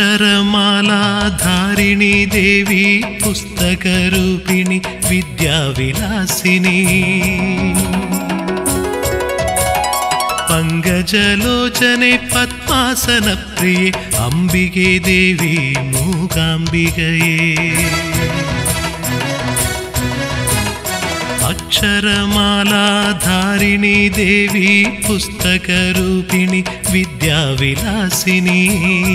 അക്ഷരമാലാധാരിണി ദേവി പുസ്തകരൂപിണി വിദ്യാവിലാസിനി പങ്കജലോചനെ പത്മാസനപ്രിയെ അംബികെ ദേവി മൂകാംബികയെ അക്ഷരമാലാധാരിണി ദേവി പുസ്തകരൂപിണി വിദ്യാവിലാസിനി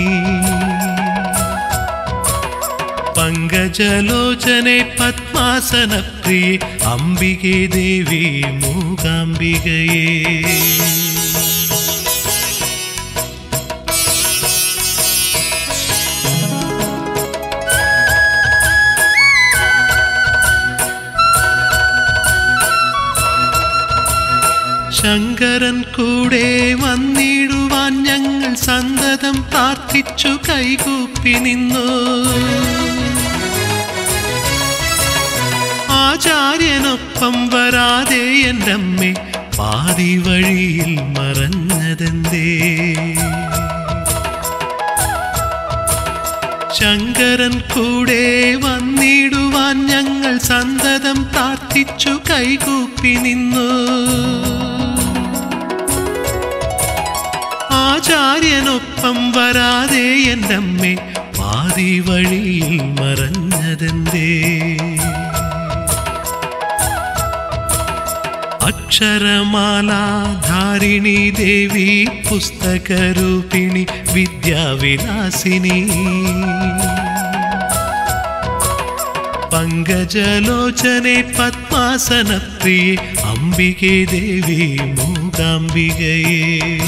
പങ്കജലോചനെ പത്മാസനപ്രിയെ അംബികെ ദേവി മൂകാംബികയെ ശങ്കരൻ കൂടെ വന്നിടുവാൻ ഞങ്ങൾ സന്തതം പ്രാർത്ഥിച്ചു കൈകൂപ്പി നിന്നു ആചാര്യനൊപ്പം വരാതെ എൻ്റെ അമ്മേ പാതി വഴിയിൽ മറഞ്ഞതെന്തേ ശങ്കരൻ കൂടെ വന്നിടുവാൻ ഞങ്ങൾ സന്തതം പ്രാർത്ഥിച്ചു കൈകൂപ്പി നിന്നു ആചാര്യനൊപ്പം വരാതെ എൻ്റെ അമ്മേ പാതി വഴിയിൽ മറഞ്ഞതെന്തേ അക്ഷരമാലാധാരിണി ദേവി പുസ്തകരൂപിണി വിദ്യാവിലാസിനി പങ്കജലോചനെ പത്മാസനപ്രിയെ അംബികെ ദേവി മൂകാംബികയെ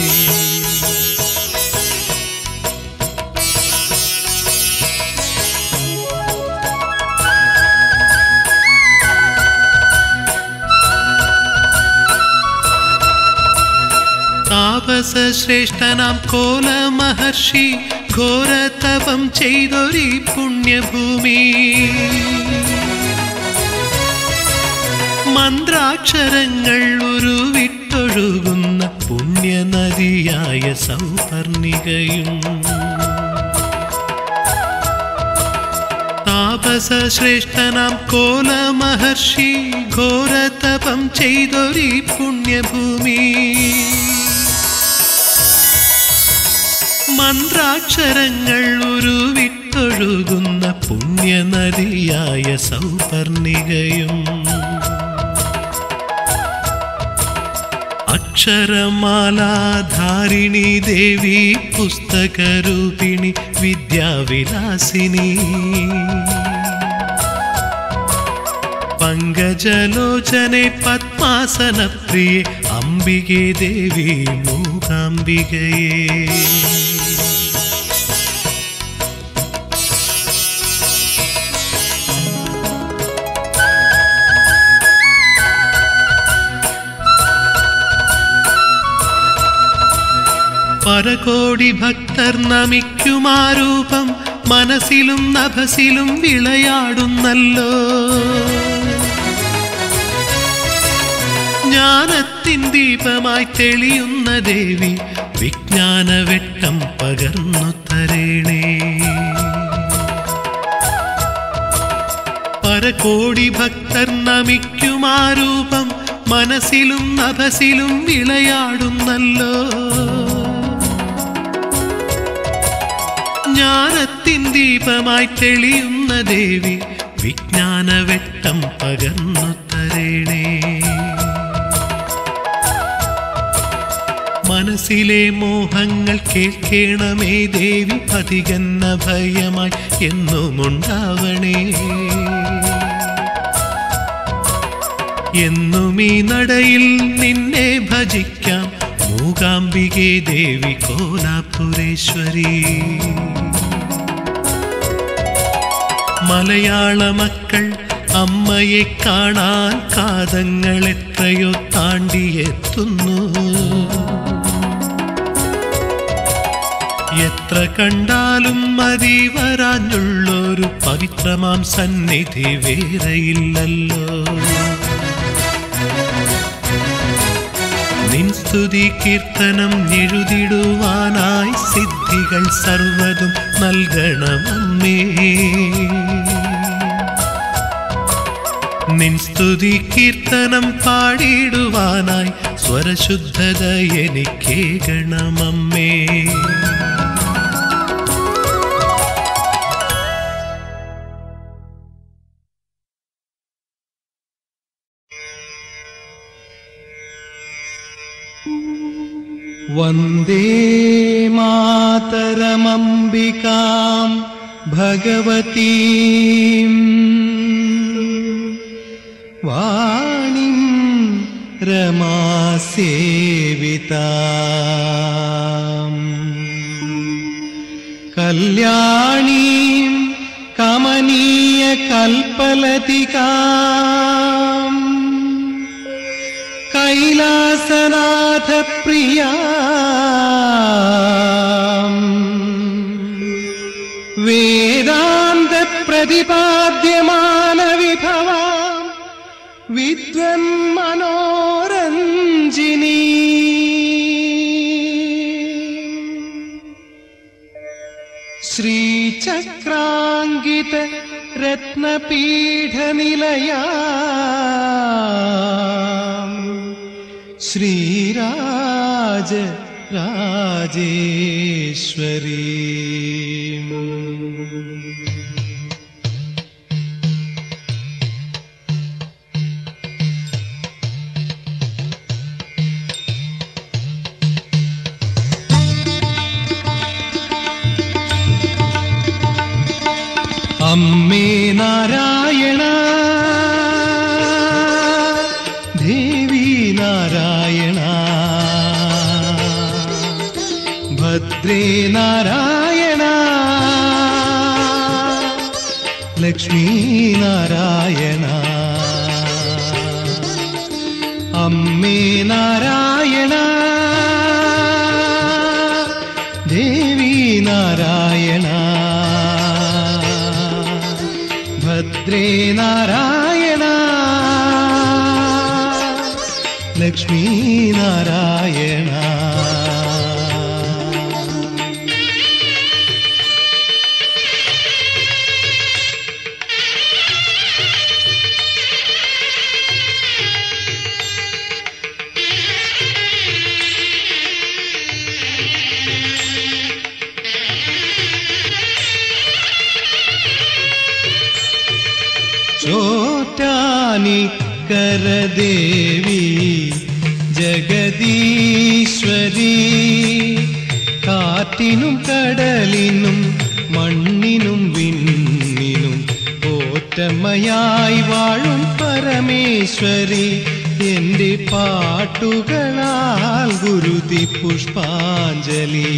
താപസ ശ്രേഷ്ഠനാം കോല മഹർഷി ഘോരതപം ചെയ്തൊരു പുണ്യഭൂമി മന്ത്രാക്ഷരങ്ങൾ ഉരുവിട്ടൊഴുകുന്ന പുണ്യനദിയായ സൗപർണികയും താപസ ശ്രേഷ്ഠനാം കോല മഹർഷി ഘോരതപം ചെയ്തൊരു പുണ്യഭൂമി മന്ത്രാക്ഷരങ്ങൾ ഉരുവിട്ടൊഴുകുന്ന പുണ്യനദിയായ സൗപർണികയും അക്ഷരമാലാധാരിണി ദേവി പുസ്തകരൂപിണി വിദ്യാവിലാസിനി പങ്കജലോചനെ പത്മാസനപ്രിയെ അംബികെ ദേവി മൂകാംബികയെ പരകോടി ഭക്തർ നമിക്കുമാരൂപം മനസ്സിലും നഭസിലും വിളയാടുന്നല്ലോ ജ്ഞാനത്തിൻ ദീപമായി തെളിയുന്ന ദേവി വിജ്ഞാനവെട്ടം പകർന്നു തരേണേ പരകോടി ഭക്തർ നമിക്കുമാരൂപം മനസ്സിലും നഭസിലും വിളയാടുന്നല്ലോ ജ്ഞാനത്തിൻ ദീപമായി തെളിയുന്ന ദേവി വിജ്ഞാനവെട്ടം പകർന്നു തരേണേ മനസ്സിലെ മോഹങ്ങൾ കേൾക്കണമേ ദേവി അധികന്ന ഭയമായി എന്നുമുണ്ടാവണേ എന്നും ഈ നടയിൽ നിന്നെ ഭജിക്കാം മൂകാംബികെ ദേവി കോലാപുരേശ്വരി മലയാള മക്കൾ അമ്മയെ കാണാൻ കാതങ്ങൾ എത്രയോ താണ്ടിയെത്തുന്നു എത്ര കണ്ടാലും മതി വരാഞ്ഞുള്ളൊരു പവിത്രമാം സന്നിധി വേറെയില്ലല്ലോ നിൻ സ്തുതി കീർത്തനം എഴുതിടുവാനായി സിദ്ധികൾ സർവതും നൽകണമമ്മേ നിൻ സ്തുതി കീർത്തനം പാടിടുവാനായി സ്വരശുദ്ധത എനിക്കേകണമമ്മേ वन्दे मातरमम्बिकाम् भगवतीम् वाणीम् रमासेविताम् कल्याणीम् कमनीयकल्पलतिकाम् कैलासनाथप्रिया वेदान्तप्रतिपाद्यमानविभवा विद्वन्मनोरञ्जिनी श्रीचक्राङ्गित रत्नपीठनिलया श्रीराज राजेश्वरी അമ്മേ നാരായണ ദേവി നാരായണ ഭദ്രേ നാരായണ ലക്ഷ്മീ നാരായണ അമ്മേ നാരായണ ദേവി നാരായണ ഭദ്രേ നാരായണ ലക്ഷ്മീ നാരായണ ചോറ്റാനിക്കരദേവി ജഗദീശ്വരി കാറ്റിനും കടലിനും മണ്ണിനും വിണ്ണിനും ഓറ്റമ്മയായി വാഴും പരമേശ്വരി എന്റെ പാട്ടുകളാൽ ഗുരുതി പുഷ്പാഞ്ജലി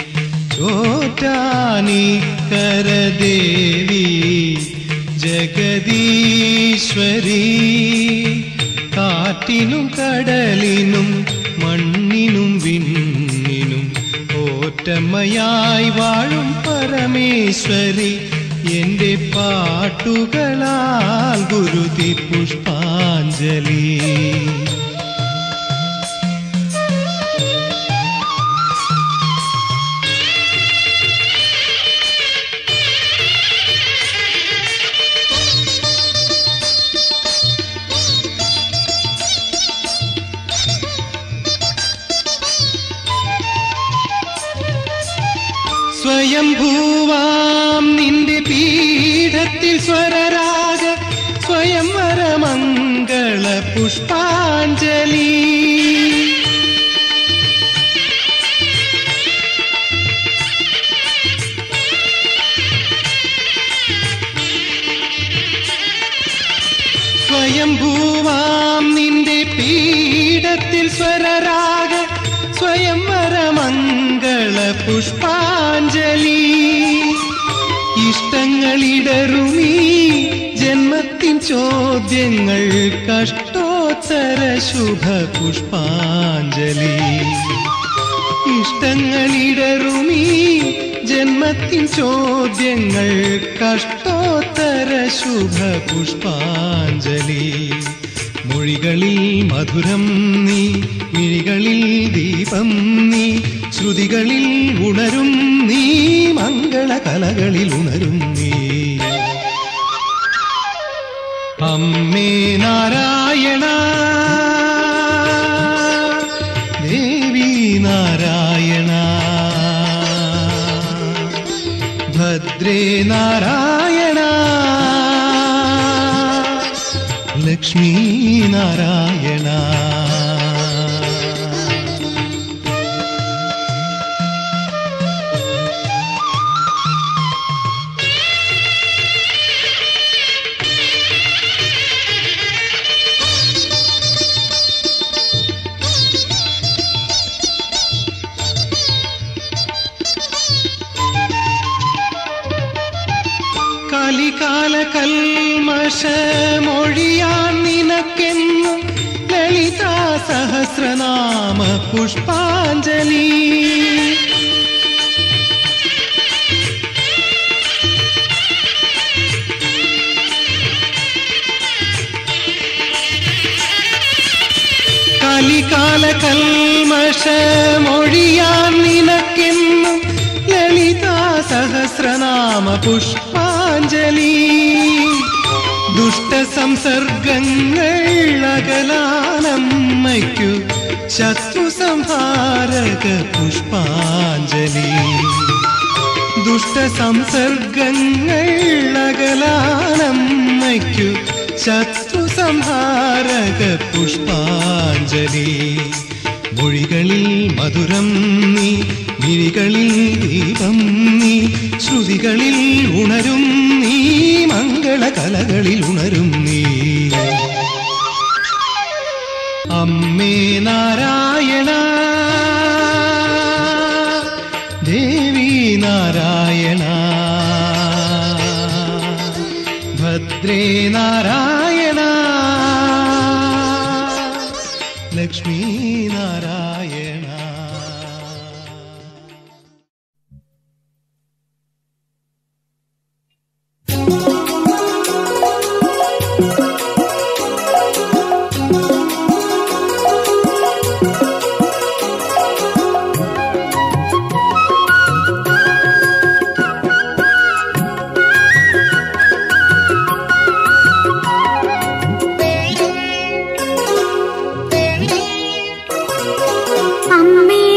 ചോറ്റാനിക്കരദേവി ജഗദീശ്വരി കാറ്റിനും കടലിനും മണ്ണിനും വിണ്ണിനും ഓറ്റമ്മയായി വാഴും പരമേശ്വരി എന്റെ പാട്ടുകളാൽ ഗുരുതി പുഷ്പാഞ്ജലി സ്വയംഭൂവാം നിന്റെ പീഠത്തിൽ സ്വരരാഗ സ്വയംവരമംഗള പുഷ്പാഞ്ജലി സ്വയംഭൂവാം നിന്റെ പീഠത്തിൽ സ്വരരാഗ സ്വയംവരമംഗള പുഷ്പാഞ്ജലി ഇഷ്ടങ്ങളിടറുമീ ജന്മത്തിൻ ചോദ്യങ്ങൾ കഷ്ടോത്തര ശുഭ പുഷ്പാഞ്ജലി ഇഷ്ടങ്ങളിടറുമീ ജന്മത്തിൻ ചോദ്യങ്ങൾ കഷ്ടോത്തര ശുഭ പുഷ്പാഞ്ജലി മൊഴികളിൽ മധുരം നീ മിഴികളിൽ ദീപം നീ ശ്രുതികളിൽ ഉണരും നീ മംഗളകലകളിൽ ഉണരും നീ അമ്മേ നാരായണ ദേവി നാരായണ ഭദ്രേ നാരായണ ലക്ഷ്മീ നാരായണ കലികാല കൽമഷമൊഴിയാൻ നിനക്കെന്നും ലളിതാ സഹസ്രനാമ പുഷ്പാഞ്ജലി കലികാല കൽമഷമൊഴിയാൻ നിനക്കെന്നും ലളിതാ സഹസ്രനാമ പുഷ്പാഞ്ജലി ദുഷ്ടസംസർഗങ്ങൾ അകലാനമ്മയ്ക്കു ശത്രു സംഹാരക പുഷ്പാഞ്ജലി ദുഷ്ടസംസർഗങ്ങൾ അകലാനമ്മയ്ക്കു ശത്രു സംഹാരക പുഷ്പാഞ്ജലി മൊഴികളിൽ മധുരം നീ മിഴികളിൽ ദീപം നീ ശ്രുതികളിൽ ഉണരും നീ മംഗളകലകളിൽ ഉണരും നീ അമ്മേ നാരായണ ദേവി നാരായണ ഭദ്രേ നാരായണ ലക്ഷ്മീ നാരായണ അമ്മേ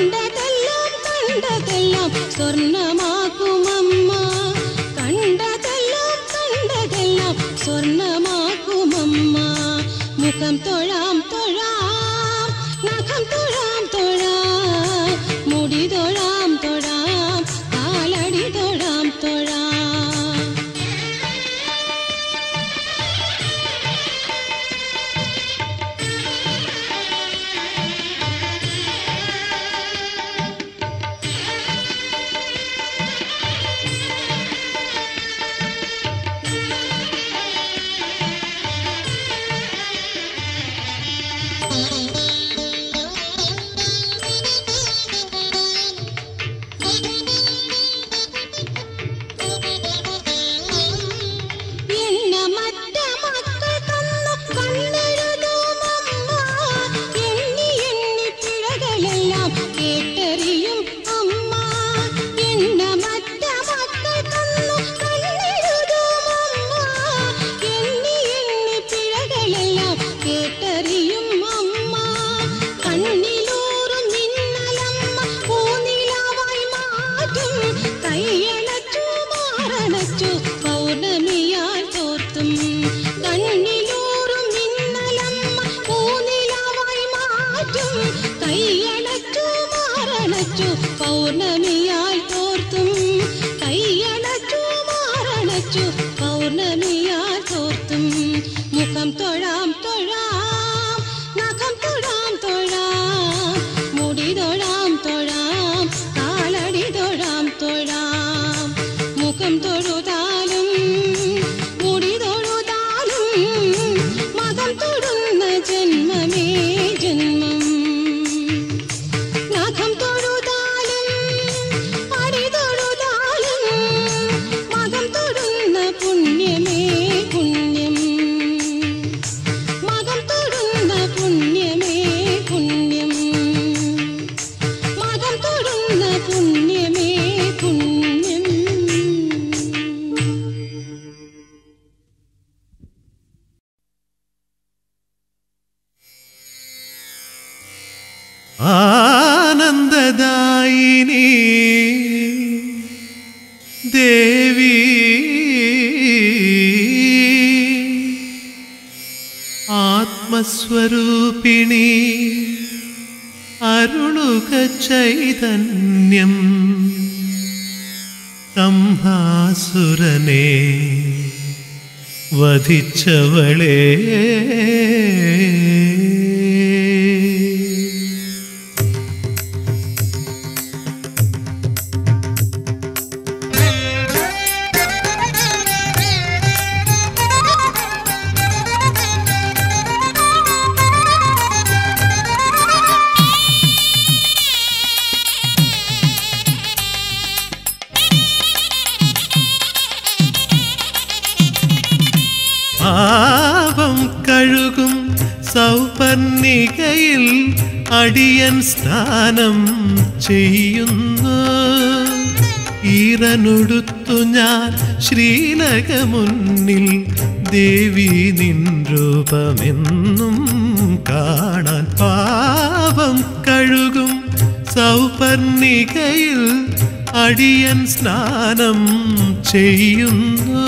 കണ്ടതെല്ലാം കണ്ടതെല്ലാം സ്വർണമാക്കുമമ്മ കണ്ടതെല്ലാം കണ്ടതെല്ലാം സ്വർണമാക്കുമമ്മ മുഖം തൊഴാം തൊഴാം നഖം തൊഴാം തൊഴാം മുടി തൊഴാം തൊഴാം കാലടി തൊഴാം തൊഴാം എണ്ണമറ്റ മക്കൾ തന്നു കണ്ണെഴുതുമമ്മ. എണ്ണി എണ്ണി പിഴകളെല്ലാം കേട്ടറിയും അമ്മ. എണ്ണമറ്റ മക്കൾ തന്നു കണ്ണെഴുതുമമ്മ. എണ്ണി എണ്ണി പിഴകളെല്ലാം കേട്ടറിയും അമ്മ. കണ്ണിലൂറും മിന്നലമ്മ പൂനിലാവായി മാറ്റും. കൈയണച്ചു മാറണച്ചു പൗർണമിയാൽ തോർത്തും കണ്ണിലൂറും മിന്നലമ്മ പൂനിലാവായി മാറ്റും കൈയണച്ചു മാറണച്ചു പൗർണമിയാൽ തോർത്തും കൈയണച്ചു മാറണച്ചു പൗർണമിയാൽ തോർത്തും മുഖം തൊഴാം തൊഴാം നഖം തൊഴാം തൊഴാം മുടി തൊഴാം തൊഴാം കാലടി തൊഴാം തൊഴാം മുഖം തൊഴുതാലും മുടി തൊഴുതാലും മകം തൊടുന്ന ജന്മമേ ജന്മം നഖം തൊഴുതാലും അടി തൊഴുതാലും മകം തൊടുന്ന പുണ്യമേ പുണ്യം മകം തൊടുന്ന പുണ്യമേ പുണ്യം മകം തൊടുന്ന പുണ്യമേ പുണ്യം ആനന്ദദായിനി ദേവി ആത്മസ്വരൂപിണി അരുളുക ചൈതന്യം കംഹാസുരനെ വധിച്ചവളേ പാപം കഴുകും സൗപർണികയിൽ അടിയൻ സ്നാനം ചെയ്യുന്നു ഈറനൊടുത്തു ഞാൻ ശ്രീലകമുന്നിൽ ദേവി നിൻ രൂപമെന്നും കാണാൻ പാപം കഴുകും സൗപർണികയിൽ അടിയൻ സ്നാനം ചെയ്യുന്നു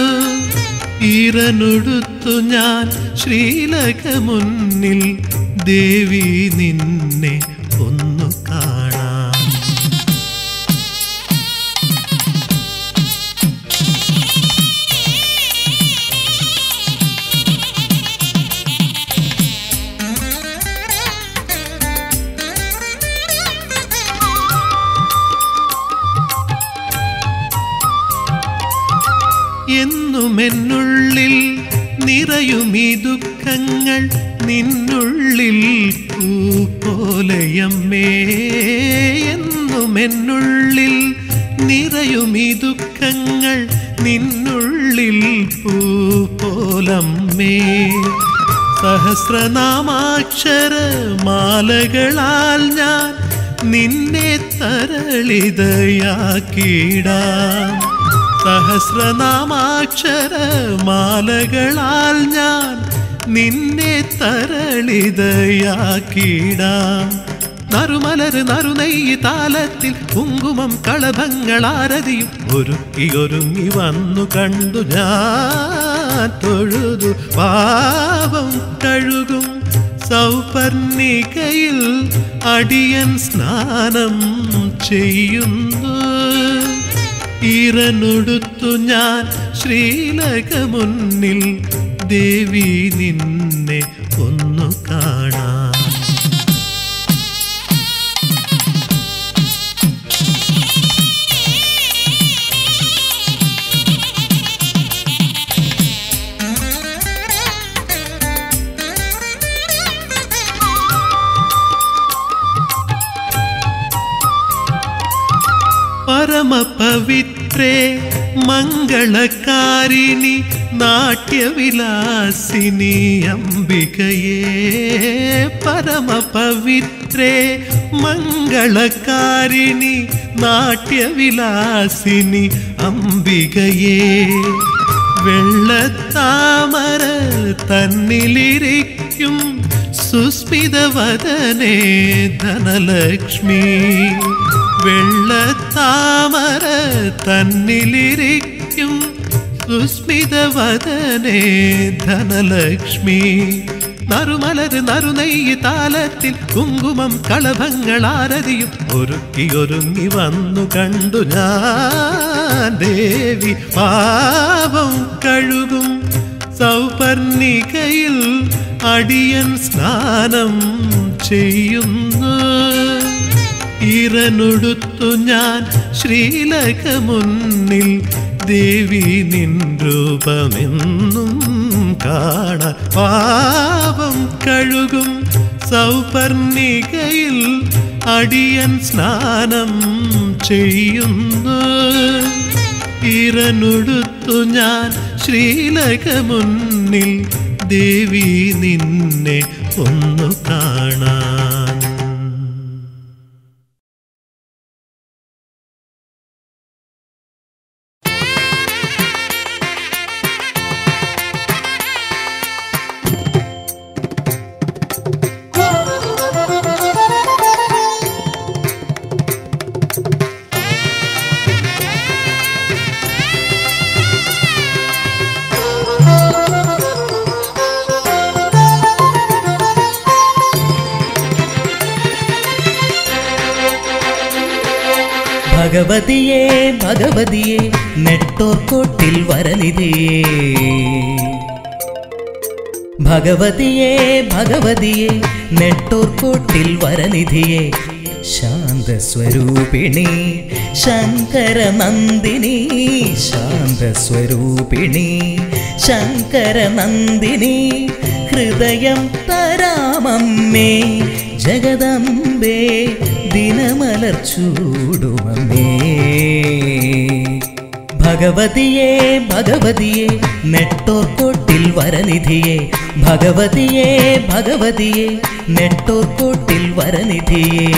ഈറനൊടുത്തു ഞാൻ ശ്രീലകമുന്നിൽ ദേവി നിന്നെ ഒന്നു കാണാം എന്നുമെന്നുള്ളിൽ നിറയും ഈ ദുഃഖങ്ങൾ നിന്നുള്ളിൽ പൂ പോലെയമ്മേ എന്നുമെന്നുള്ളിൽ നിറയും ഈ ദുഃഖങ്ങൾ നിന്നുള്ളിൽ പൂ പോലമ്മേ സഹസ്രനാമാക്ഷര മാലകളാൽ ഞാൻ നിന്നെ തരളിതയാക്കിടാം സഹസ്രനാമാക്ഷര മാലകളാൽ ഞാൻ നിന്നെ തരളിതയാക്കിടാം നറുമലര് നറുനെയ്യ് താലത്തിൽ കുങ്കുമം കളഭങ്ങളാരതിയും ഒരുക്കി ഒരുങ്ങി വന്നു കണ്ടു ഞാൻ തൊഴുതു പാപം കഴുകും സൗപർണികയിൽ അടിയൻ സ്നാനം ചെയ്യുന്നു ഈറനൊടുത്തു ഞാൻ ശ്രീലക മുന്നിൽ ദേവി നിന്നെ ഒന്നു കാണാം പരമപവിത്രേ മംഗളകാരിണി നാട്യവിലാസിനി അംബികയേ പരമപവിത്രേ മംഗളകാരിണി നാട്യവിലാസിനി അംബികയേ വെള്ളത്താമര തന്നിലിരിക്കും സുസ്മിതവദനേ ധനലക്ഷ്മി വെള്ളത്താമര തന്നിലിരിക്കും സുസ്മിതവദനേ ധനലക്ഷ്മി നറുമലര് നറുനെയ്യ് താലത്തിൽ കുങ്കുമം കളഭങ്ങളാരതിയും ഒരുക്കി ഒരുങ്ങി വന്നു കണ്ടു ഞാൻ ദേവി പാപം കഴുകും സൗപർണികയിൽ അടിയൻ സ്നാനം ചെയ്യുന്നു ഇറനൊടുത്തു ഞാൻ ശ്രീലക മുന്നിൽ ദേവി നിൻ രൂപമെന്നും കാണ പാപം കഴുകും സൗപർണികയിൽ അടിയൻ സ്നാനം ചെയ്യുന്നു ഇറനൊടുത്തു ഞാൻ ശ്രീലക മുന്നിൽ ദേവി നിന്നെ ഒന്നു കാണാൻ ഭഗവതിയെ ഭഗവതിയെ നെട്ടോർക്കോട്ടിൽ വരനിധിയേ ഭഗവതിയെ ഭഗവതിയെ നെട്ടോർക്കോട്ടിൽ വരനിധിയെ ശാന്തസ്വരൂപിണി ശങ്കര നന്ദിനി ശാന്തസ്വരൂപിണി ശങ്കര നന്ദിനി ഹൃദയം തരാമമ്മേ ജഗദംബേ ദിനമലർച്ചൂടുമമ്മേ ഭഗവതിയെ ഭഗവതിയെ നെട്ടോർക്കോട്ടിൽ വരനിധിയെ ഭഗവതിയെ ഭഗവതിയെ നെട്ടോർക്കോട്ടിൽ വരനിധിയെ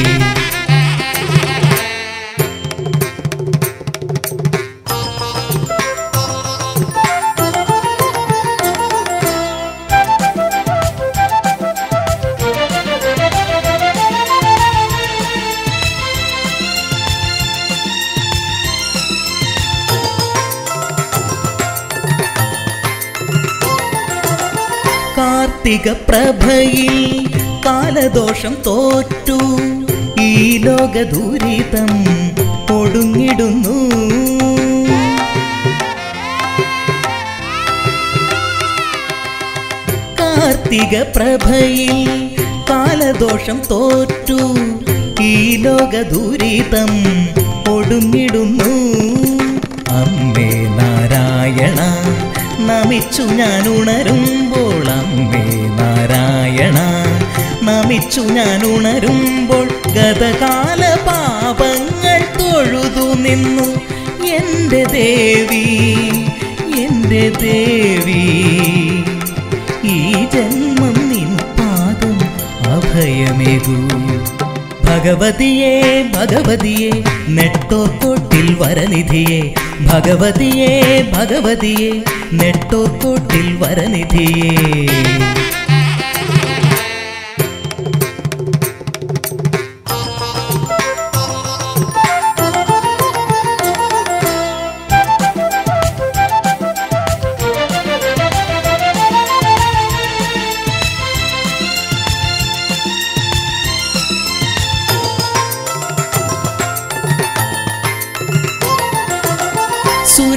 കാർത്തിക പ്രഭയിൽ കാലദോഷം തോറ്റു ഈ ലോക ദുരിതം ഒടുങ്ങിടുന്നു കാർത്തിക പ്രഭയിൽ കാലദോഷം തോറ്റു ഈ ലോക ദുരിതം ഒടുങ്ങിടുന്നു അമ്മേ നാരായണ നമിച്ചു ഞാൻ ഉണരുമ്പോൾ അമ്മേ നാരായണ നമിച്ചു ഞാൻ ഉണരുമ്പോൾ ഗതകാല പാപങ്ങൾ തൊഴുതു നിന്നു എൻ്റെ ദേവി എൻ്റെ ദേവി ഈ ജന്മം നിൻ പാദം അഭയമേകൂ ഭഗവതിയെ ഭഗവതിയെ നെട്ടോർക്കോട്ടിൽ വരനിധിയെ ഭഗവതിയെ ഭഗവതിയെ നെട്ടോർക്കോട്ടിൽ വരനിധിയെ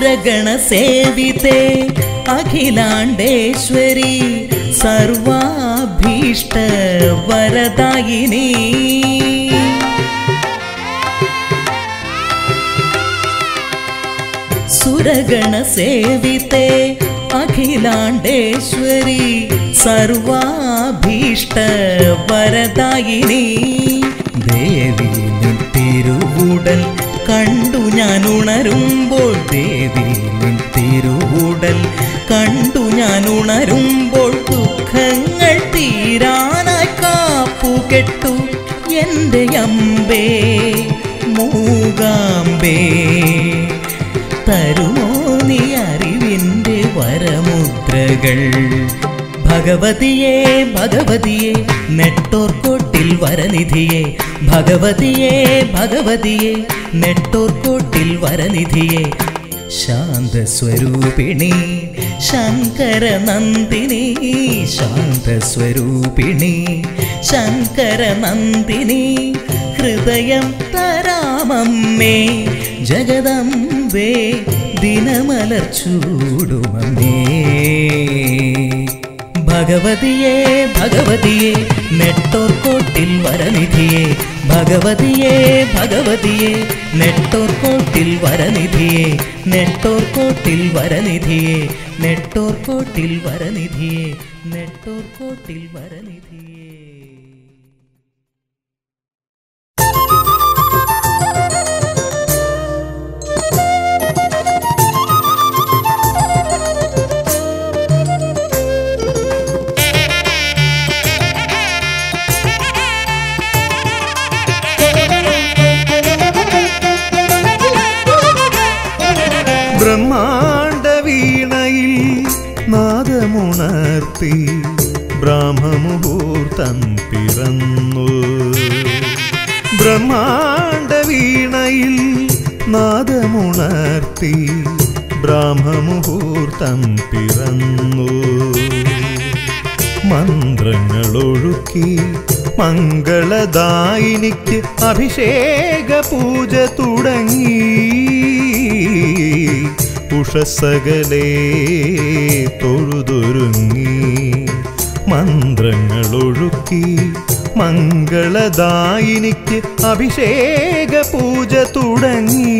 സുരഗണ സേവിതേ അഖിലാണ്ടേശ്വരി സർവാഭീഷ്ട വരദായിനി സുരഗണ സേവിതേ അഖിലാണ്ടേശ്വരി സർവാഭീഷ്ട വരദായിനി ദേവി നിൻ തിരുവുടൽ കണ്ടു ഞാൻ ഉണരുമ്പോൾ ദേവി നിൻ തിരുവുടൽ കണ്ടു ഞാൻ ഉണരുമ്പോൾ ദുഃഖങ്ങൾ തീരാനായി കാപ്പു കെട്ടു എൻ്റെ അമ്പേ മൂകാമ്പേ തരുമോ നീ അറിവിൻ്റെ വരമുദ്രകൾ ഭഗവതിയെ ഭഗവതിയെ നെട്ടോർക്കോട്ടിൽ വരനിധിയെ ഭഗവതിയെ ഭഗവതിയെ നെട്ടോർക്കോട്ടിൽ വരനിധിയെ ശാന്തസ്വരൂപിണി ശങ്കര നന്ദിനി ശാന്തസ്വരൂപിണി ശങ്കര നന്ദിനി ഹൃദയം തരാമമ്മേ ജഗദംബേ ദിനമലർച്ചൂടുമമ്മേ ഭഗവതിയെ ഭഗവതിയെ നെട്ടോർക്കോട്ടിൽ വരനിധിയെ ഭഗവതിയെ ഭഗവതിയെ നെട്ടോർക്കോട്ടിൽ വരനിധിയെ നെട്ടോർക്കോട്ടിൽ വരനിധിയെ നെട്ടോർക്കോട്ടിൽ വരനിധിയെ നെട്ടോർക്കോട്ടിൽ വരനിധിയെ ബ്രഹ്മാണ്ട വീണയിൽ നാദമുണർത്തി ബ്രഹ്മമുഹൂർത്തം പിറന്നു ബ്രഹ്മാണ്ട വീണയിൽ നാദമുണർത്തി ബ്രഹ്മമുഹൂർത്തം പിറന്നു മന്ത്രങ്ങളൊഴുക്കി മംഗളദായിനിക്ക് അഭിഷേക പൂജ തുടങ്ങി ഉഷസകലേ തൊഴുതൊരുങ്ങി മന്ത്രങ്ങളൊഴുക്കി മംഗളദായിനിക്ക് അഭിഷേക പൂജ തുടങ്ങി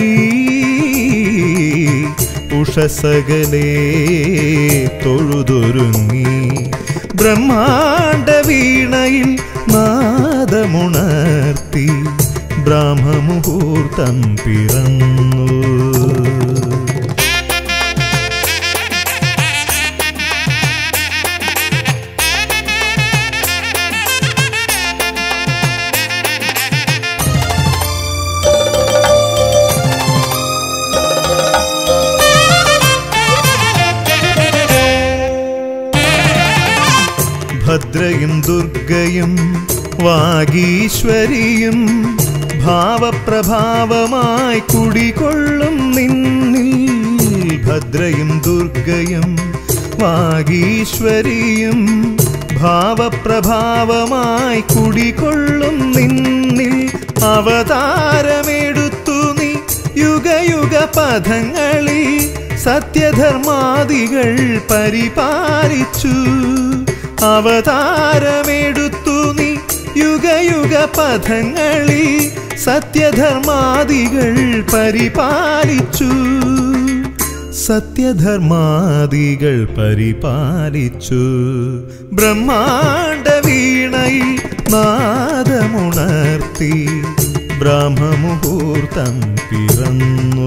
ഉഷസകലേ തൊഴുതൊരുങ്ങി ബ്രഹ്മാണ്ട വീണയിൽ നാദമുണർത്തി ബ്രഹ്മമുഹൂർത്തം പിറന്നു ഭദ്രയും ദുർഗയും വാഗീശ്വരിയും ഭാവപ്രഭാവമായി കുടികൊള്ളും നിന്നിൽ ഭദ്രയും ദുർഗയും വാഗീശ്വരിയും ഭാവപ്രഭാവമായി കുടികൊള്ളും നിന്നിൽ അവതാരമെടുത്തു നീ യുഗയുഗ പഥങ്ങളിൽ സത്യധർമാദികൾ പരിപാലിച്ചു അവതാരമെടുത്തു നീ യുഗയുഗ പഥങ്ങളിൽ സത്യധർമാദികൾ പരിപാലിച്ചു സത്യധർമാദികൾ പരിപാലിച്ചു ബ്രഹ്മാണ്ട വീണയിൽ നാദമുണർത്തി ബ്രഹ്മമുഹൂർത്തം പിറന്നു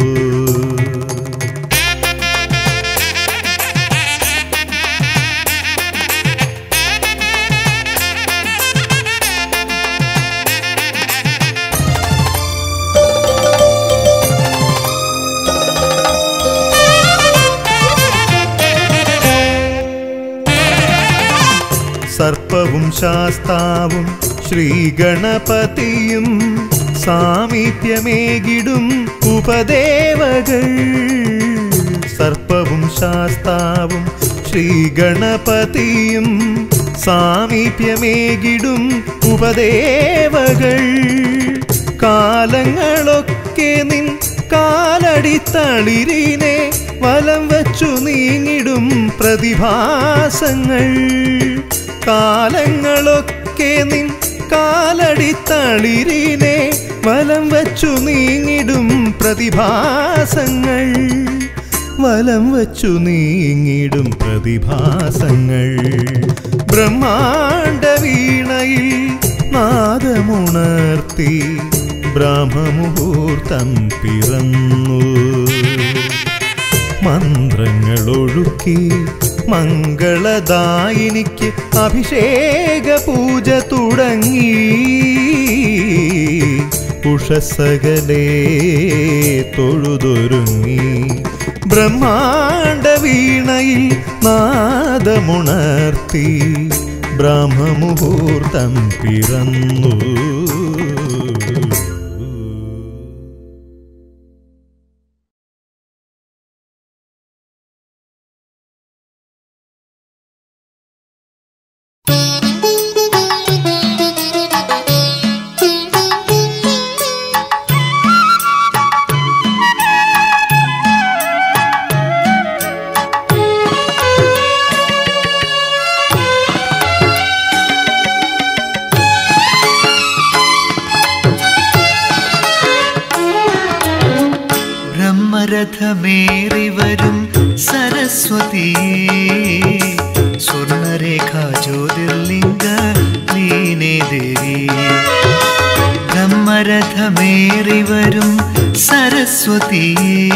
സർപ്പവും ശാസ്താവും ശ്രീഗണപതിയും സാമീപ്യമേകിടും ഉപദേവകൾ സർപ്പവും ശാസ്താവും ശ്രീഗണപതിയും സാമീപ്യമേകിടും ഉപദേവകൾ കാലങ്ങളൊക്കെ നിൻ കാലടിത്തളിരിനെ വലം വച്ചു നീങ്ങിടും പ്രതിഭാസങ്ങൾ കാലങ്ങളൊക്കെ നിൻ കാലടിത്തളിരിനെ വലം വച്ചു നീങ്ങിടും പ്രതിഭാസങ്ങൾ വലം വച്ചു നീങ്ങിടും പ്രതിഭാസങ്ങൾ ബ്രഹ്മാണ്ട വീണയിൽ നാദമുണർത്തി ബ്രഹ്മമുഹൂർത്തം പിറന്നു മന്ത്രങ്ങളൊഴുക്കി മംഗളദായിനിക്ക് അഭിഷേക പൂജ തുടങ്ങി ഉഷസകലേ തൊഴുതൊരുങ്ങി ബ്രഹ്മാണ്ട വീണയിൽ നാദമുണർത്തി ബ്രഹ്മമുഹൂർത്തം പിറന്നു ബ്രഹ്മരഥമേറി വരും സരസ്വതി സ്വർണരേഖ ജ്യോതിർലിംഗ ലീനേ ദേവി ബ്രഹ്മരഥമേറി വരും സരസ്വതി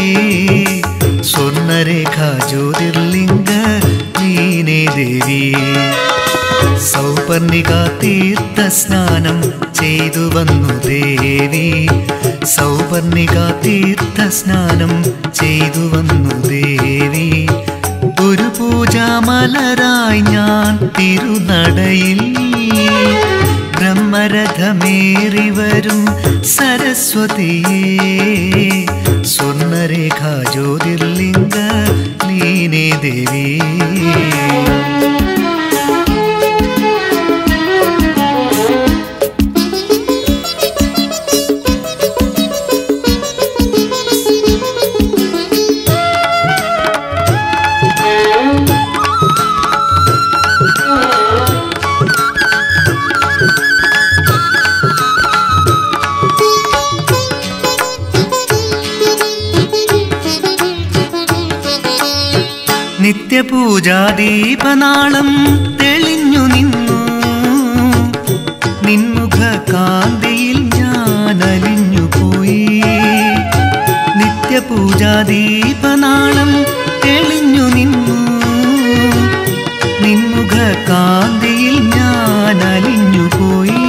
സ്വർണരേഖ ജ്യോതിർലിംഗ ലീനേ ദേവി സൗപർണിക തീർത്ഥ സ്നാനം ചെയ്തു വന്നു ദേവി സൗപർണിക തീർത്ഥ സ്നാനം ചെയ്തു വന്നു ദേവി ഒരു പൂജാമലരായി ഞാൻ തിരുനടയിൽ ബ്രഹ്മരഥമേറി വരും സരസ്വതിയേ സ്വർണരേഖ ജ്യോതിർലിംഗ ലീനേ ദേവി നിത്യപൂജാദീപനാളം തെളിഞ്ഞു നിന്നു നിൻമുഖ കാന്തിയിൽ ഞാൻ അലിഞ്ഞു പോയി നിത്യപൂജാദീപനാളം തെളിഞ്ഞു നിന്നു നിൻമുഖ കാന്തിയിൽ ഞാൻ അലിഞ്ഞു പോയി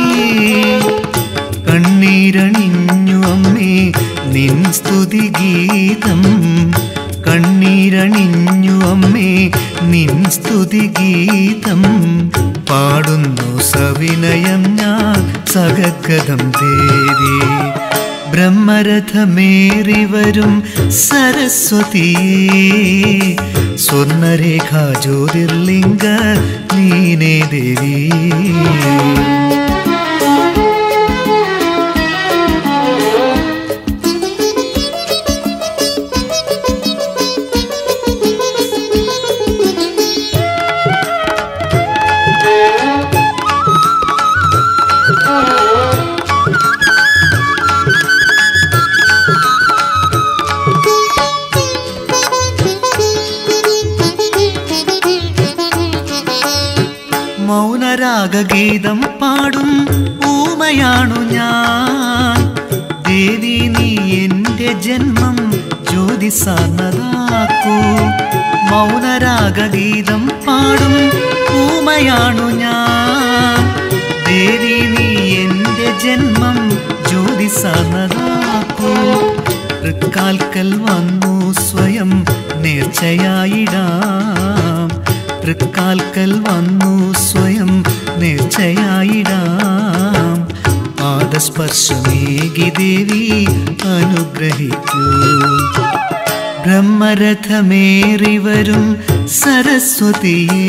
കണ്ണീരണിഞ്ഞു അമ്മേ നിൻ സ്തുതി ഗീതം കണ്ണീരണിഞ്ഞു അമ്മേ നിൻ സ്തുതി ഗീതം പാടുന്നു സവിനയം ഞാൻ സഗദ്ഗതം ദേവി ബ്രഹ്മരഥമേറി വരും സരസ്വതിയേ സ്വർണരേഖ ജ്യോതിർലിംഗ ലീനേ ദേവി മൗനരാഗഗീതം പാടും ഊമയാണു ഞാൻ ദേവി നീ എൻ്റെ ജന്മം ജ്യോതിസാർന്നതാക്കൂ മൗനരാഗഗീതം പാടും ഊമയാണു ഞാൻ ദേവി നീ എൻ്റെ ജന്മം ജ്യോതിസാർന്നതാക്കൂ തൃക്കാൽക്കൽ വന്നു സ്വയം നേർച്ചയായിടാം തൃക്കാൽക്കൽ വന്നു സ്വയം നേർച്ചയായിടാം പാദസ്പർശമേകി ദേവി അനുഗ്രഹിക്കൂ ബ്രഹ്മരഥമേറി വരും സരസ്വതിയേ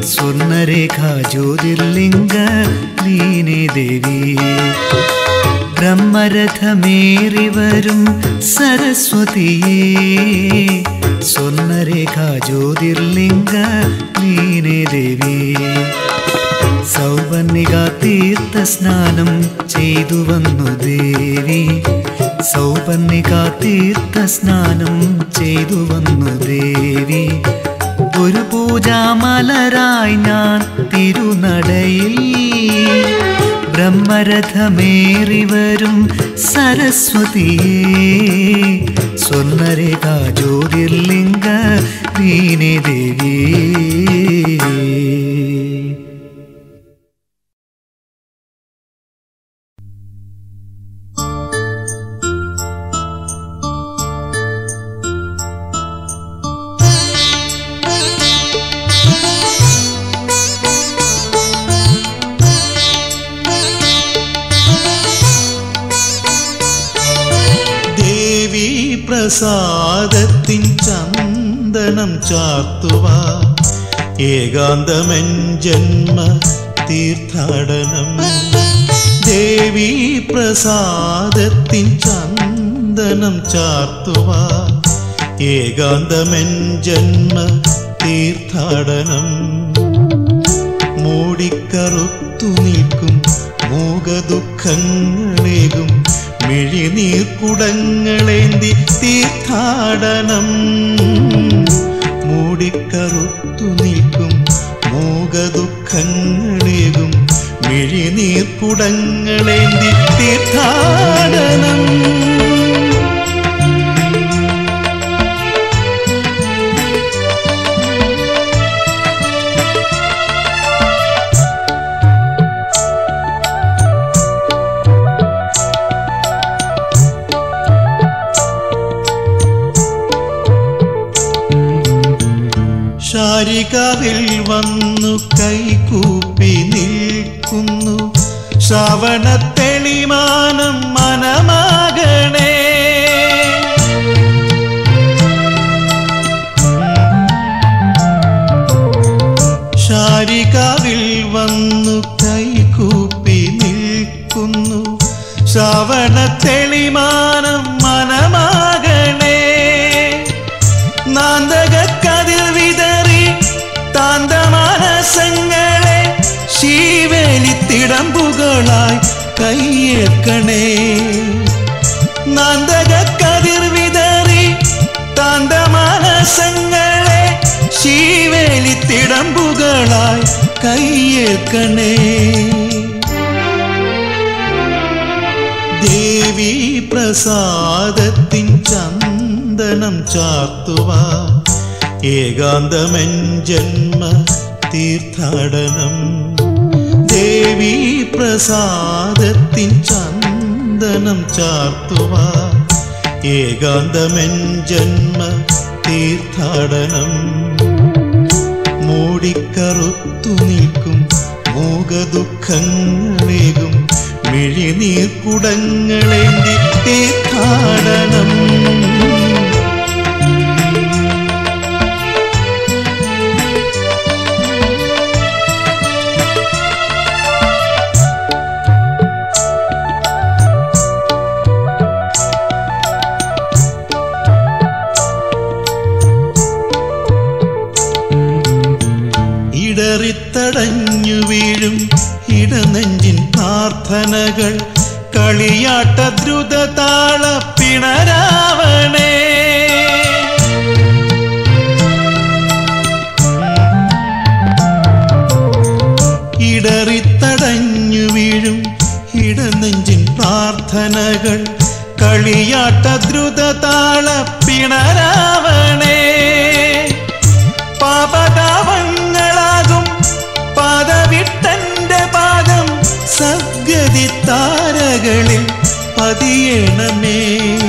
സ്വർണരേഖ ജ്യോതിർലിംഗ ലീനേ ദേവി ബ്രഹ്മരഥമേറി വരും സരസ്വതിയേ സ്വർണരേഖ ജ്യോതിർലിംഗ നീനെ ദേവി സൗപർണിക തീർത്ഥ സ്നാനം ചെയ്തു വന്നു ദേവി സൗപർണിക തീർത്ഥ സ്നാനം ചെയ്തു വന്നു ദേവി ഒരു പൂജാമലരായി ഞാൻ തിരുനടയിൽ ബ്രഹ്മരഥമേറി വരും സരസ്വതിയേ സ്വർണരേഖ ജ്യോതിർലിംഗ നീനെ ദേവി ദേവി പ്രസാദത്തിൻ ചന്ദനം ചാർത്തുവ ഏകാന്തമൻ ജന്മ തീർത്ഥാടനം ദേവി പ്രസാദത്തിൻ ചന്ദനം ചാർത്തുവ ഏകാന്തമൻ ജന്മ തീർത്ഥാടനം മൂടിക്കറുത്തു നിൽക്കും മൂകദുഃഖങ്ങളേകും മിഴിനീർക്കുടങ്ങളേന്തി തീർത്ഥാടനം മൂടിക്കറുത്തു നിൽക്കും മൂകദുഃഖങ്ങളേകും മിഴിനീർക്കുടങ്ങളേന്തി തീർത്ഥാടനം ശാരികാവിൽ വന്നു കൈകൂപ്പി നിൽക്കുന്നു ശ്രവണ തെളിമാനം മനമാകണേ ശാരികാവിൽ വന്നു കൈകൂപ്പി നിൽക്കുന്നു ശ്രവണ തെളിമാനം മനമാകണേ നാന്തകക്കതിർ വിതറി താന്തമാനസങ്ങളെ ശീവേലിത്തിടമ്പുകളായി കയ്യേക്കണേ നാന്തകക്കതിർ വിതറി താന്തമാനസങ്ങളെ ശീവേലിത്തിടമ്പുകളായി കയ്യേക്കണേ ദേവി പ്രസാദത്തിൻ ചന്ദനം ചാർത്തുവ ഏകാന്തമൻ ജന്മ തീർത്ഥാടനം ദേവി പ്രസാദത്തിൻ ചന്ദനം ചാർത്തുവ ഏകാന്തമൻ ജന്മ തീർത്ഥാടനം മൂടിക്കറുത്തു നിൽക്കും മൂകദുഃഖങ്ങളേകും മിഴിനീർക്കുടങ്ങളേന്തി തീർത്ഥാടനം ഇടറിത്തടഞ്ഞു വീഴും ഇടനെഞ്ചിൻ പ്രാർത്ഥനകൾ കളിയാട്ട ദ്രുതതാള പിണരാവണേ ഇടറിത്തടഞ്ഞു വീഴും ഇടനെഞ്ചിൻ പ്രാർത്ഥനകൾ കളിയാട്ട ദ്രുതതാള പിണരാവണേ പാപതാപങ്ങളാകും പാദവിട്ടന്റെ പാദം സദ്ഗതി താരകളിൽ പതിയണമേ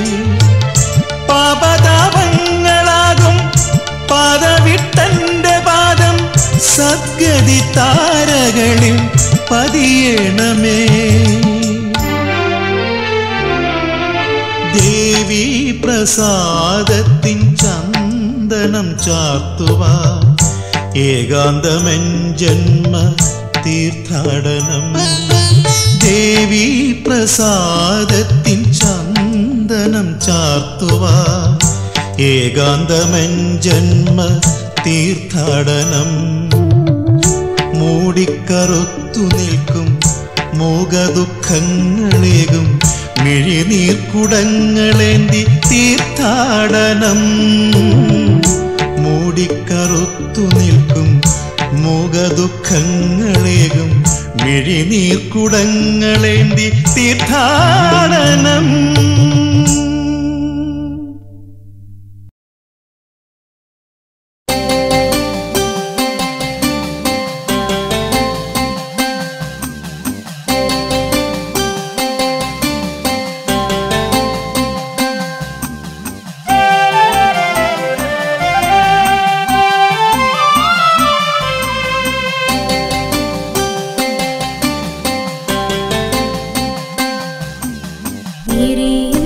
പാപതാപങ്ങളാകും പാദവിട്ടന്റെ പാദം സദ്ഗതി താരകളിൽ പതിയണമേ ദേവി പ്രസാദത്തിൻ ചന്ദനം ചാർത്തുവ ഏകാന്തമൻ ജന്മ തീർത്ഥാടനം ദേവി പ്രസാദത്തിൻ ചന്ദനം ചാർത്തുവാ ഏകാന്തമൻ ജന്മ തീർത്ഥാടനം മൂടിക്കറുത്തു നിൽക്കും മൂകദുഃഖങ്ങളേകും മിഴിനീർക്കുടങ്ങളേന്തി തീർത്ഥാടനം മൂടിക്കറുത്തു നിൽക്കും മൂകദുഃഖങ്ങളേകും മിഴിനീർക്കുടങ്ങളേന്തി തീർത്ഥാടനം मेरी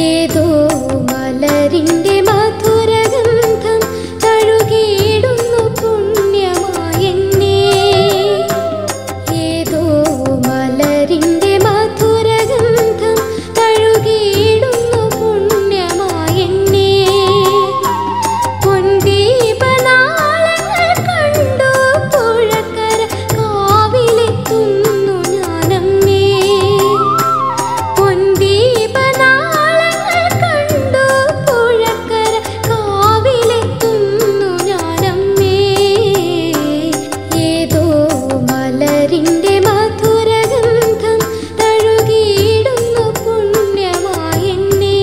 ഏതോ മലരിന്റെ മധുരഗന്ധം തഴുകിയിടുന്നു പുണ്യമായെന്നെ ഏതോ മലരിന്റെ മധുരഗന്ധം തഴുകിയിടുന്നു പുണ്യമായെന്നെ പൊൻദീപനാളങ്ങൾ കണ്ടു പുഴക്കര കാവിലെത്തുന്നു ഞാനമ്മേ പൊൻദീപനാളങ്ങൾ കണ്ടു പുഴക്കര കാവിലെത്തുന്നു ഞാനമ്മേ ഏതോ മലരിന്റെ മധുരഗന്ധം തഴുകിയിടുന്നു പുണ്യമായെന്നെ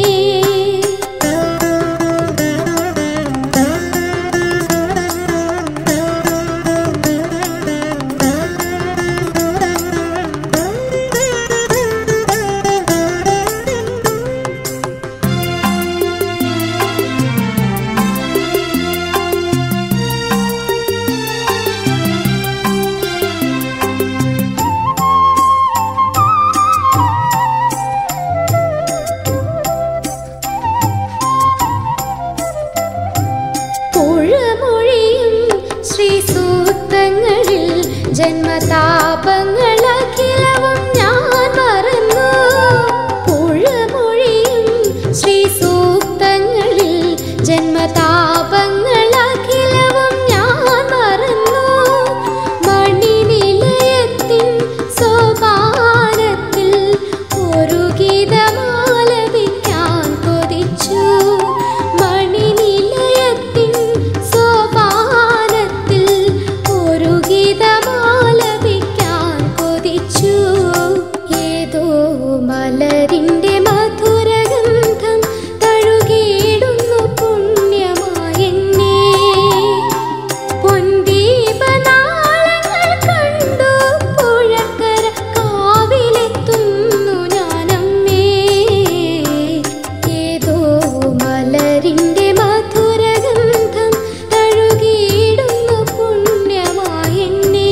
പുഴമൊഴിയും ശ്രീസൂക്തങ്ങളിൽ ജന്മതാപങ്ങളഖിലവും ഞാൻ മറന്നു പുഴമൊഴിയും ശ്രീസൂക്തങ്ങളിൽ ജന്മതാപങ്ങളഖിലവും ഞാൻ മറന്നു മണിനിലയത്തിൻ സോപാനത്തിൽ ഒരു ഗീതമാലപിക്കാൻ കൊതിച്ചു മണിനിലയത്തിൻ സോപാനത്തിൽ ഒരു ഗീതമാലപിക്കാൻ കൊതിച്ചു ഏതോ മലരിന്റെ മധുരഗന്ധം തഴുകിയിടുന്നു പുണ്യമായെന്നെ പൊൻദീപനാളങ്ങൾ കണ്ടു പുഴക്കര കാവിലെത്തുന്നു ഞാനമ്മേ ഏതോ മലരിന്റെ മധുരഗന്ധം തഴുകിയിടുന്നു പുണ്യമായെന്നെ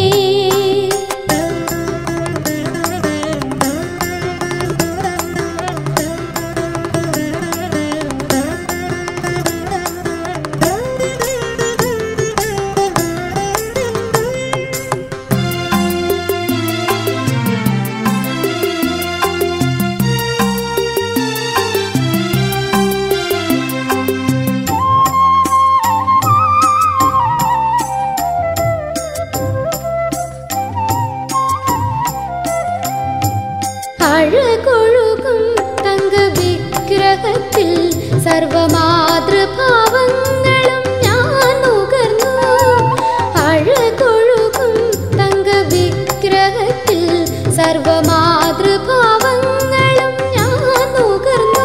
അഴകൊഴുകും തങ്ക വിഗ്രഹത്തിൽ സർവമാതൃഭാവങ്ങളും ഞാൻ നുകർന്നു അഴകൊഴുകും തങ്ക വിഗ്രഹത്തിൽ സർവമാതൃഭാവങ്ങളും ഞാൻ നുകർന്നു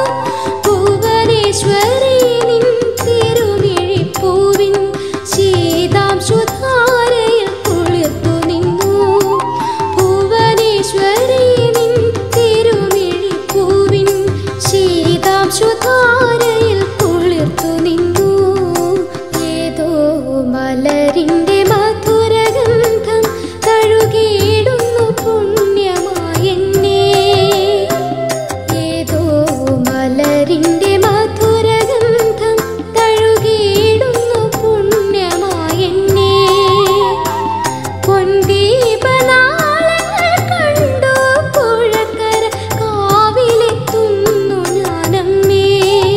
ഭുവനേശ്വരി നിൻ തിരുമിഴിപ്പൂവിൻ ശീതാംശുധാരയിൽ കുളിർത്തു നിന്നു ഭുവനേശ്വരി നിൻ തിരുമിഴിപ്പൂവിൻ ശീതാംശുധാരയിൽ കുളിർത്തു നിന്നു ഏതോ മലരിന്റെ മധുരഗന്ധം തഴുകിയിടുന്നു പുണ്യമായെന്നെ ഏതോ മലരിന്റെ മധുരഗന്ധം തഴുകിയിടുന്നു പുണ്യമായെന്നെ പൊൻദീപനാളങ്ങൾ കണ്ടു പുഴക്കര കാവിലെത്തുന്നു ഞാനമ്മേ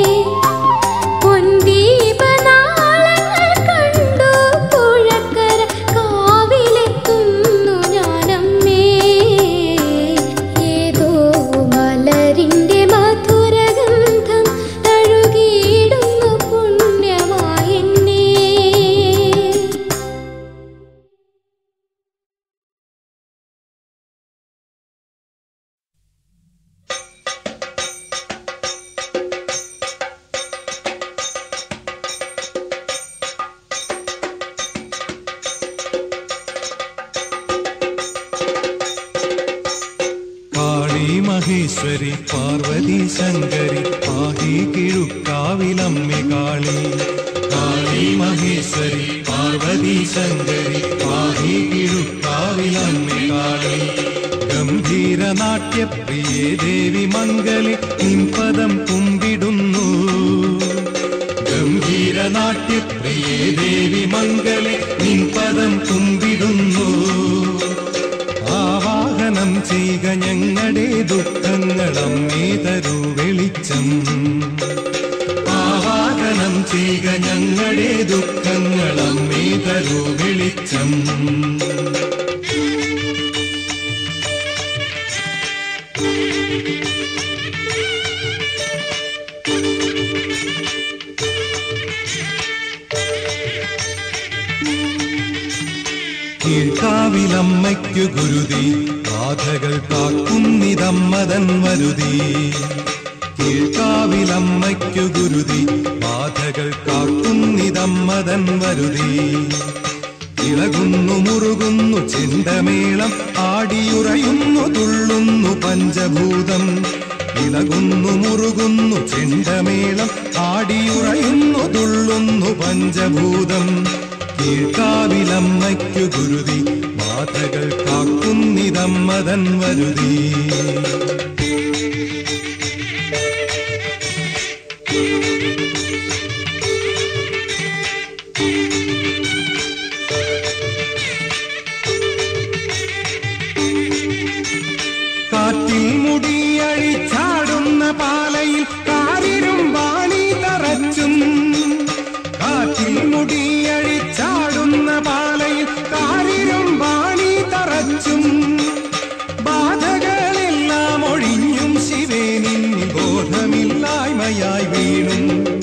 പൊൻദീപനാളങ്ങൾ കണ്ടു പുഴക്കര കാവിലെത്തുന്നു ഞാനമ്മേ ഏതോ മലരിന്റെ മധുരഗന്ധം തഴുകിയിടുന്നു പുണ്യമായെന്നെ കാളി മഹേശ്വരി പാർവതി ശങ്കരി പാഹി കിഴുക്കാവിലമ്മി കാളി കാളി മഹേശ്വരി പാർവതി ശങ്കരി പാഹി കിഴുക്കാവിലമ്മി കാളി ഗം ഗംഭീരനാട്യപ്രിയേ ദേവി മംഗളെ നിൻ പദം കുമ്പിടുന്നു ഗംഭീരനാട്യപ്രിയേ ദേവി മംഗളെ നിൻ പദം കുമ്പിടുന്നു ആവാഹനം ചെയ്യുക ഞങ്ങളുടെ ദുഃഖങ്ങളമ്മേ തരൂ വെളിച്ചം ആവാഹനം ചെയ്യുക ഞങ്ങളുടെ ദുഃഖങ്ങളമ്മേ തരൂ വെളിച്ചം കീഴ്ക്കാവിലമ്മയ്ക്കു ഗുരുതി ബാധകൾ കാക്കുന്നിതമ്മതൻ വരുതി കീഴ്ക്കാവിലമ്മയ്ക്കു ഗുരുതി ബാധകൾ കാക്കുന്നിതമ്മതൻ വരുതി ഇളകുന്നു മുറുകുന്നു ചെണ്ടമേളം ആടിയുറയുന്നു തുള്ളുന്നു പഞ്ചഭൂതം ഇളകുന്നു മുറുകുന്നു ചെണ്ടമേളം ആടിയുറയുന്നു തുള്ളുന്നു പഞ്ചഭൂതം കീഴ്ക്കാവിലമ്മയ്ക്കു ഗുരുതി മാതകൾ കാക്കുന്നിതമ്മതൻ വരുതി കാറ്റിൽ മുടിയഴിച്ചാടുന്ന പാലയിൽ കാരിരും വാണി തറച്ചും കാറ്റിൽ മുടിയഴിച്ചാടുന്ന പാലയിൽ കാരിരും വാണി തറച്ചും ബാധകളെല്ലാം ഒഴിഞ്ഞും ശിവേനിൻ ബോധമില്ലായ്മയായി വീണും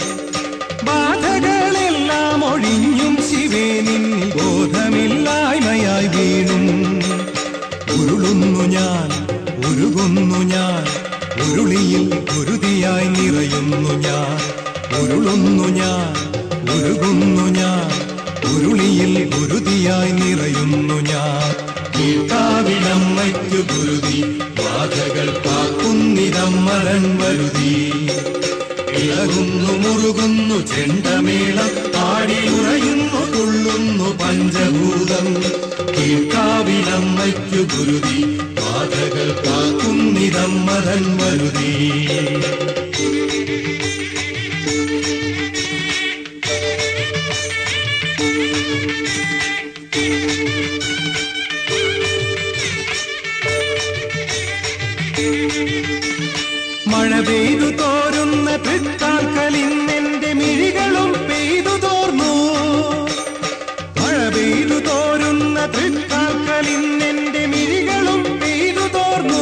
ബാധകളെല്ലാം ഒഴിഞ്ഞും ശിവേനിൻ ബോധമില്ലായ്മയായി വീണും ഉരുളുന്നു ഞാൻ ഉരുകുന്നു ഞാൻ ഉരുളിയിൽ ഉരുതിയായി നിറയുന്നു ഞാൻ ഉരുളുന്നു ഞാൻ ഉരുകുന്നു ഞാൻ ഉരുളിയിൽ ഉരുതിയായി നിറയുന്നു ഞാൻ കീഴ്ക്കാവിലമ്മയ്ക്കു ഗുരുതി ബാധകൾ കാക്കുന്നിതമ്മരൻ വരുതി ഇളകുന്നു മുറുകുന്നു ചെണ്ടമേളം ആടിയുറയുന്നു തുള്ളുന്നു പഞ്ചഭൂതം കീഴ്ക്കാവിലമ്മയ്ക്കു ഗുരുതി ബാധകൾ കാക്കുന്നിതമ്മരൻ വരുതി മഴ പെയ്തു തോരുന്ന തൃക്കാൽക്കലിന്നെന്റെ മിഴികളും പെയ്തു തോർന്നു മഴ പെയ്തു തോരുന്ന തൃക്കാൽക്കലിന്നെന്റെ മിഴികളും പെയ്തു തോർന്നു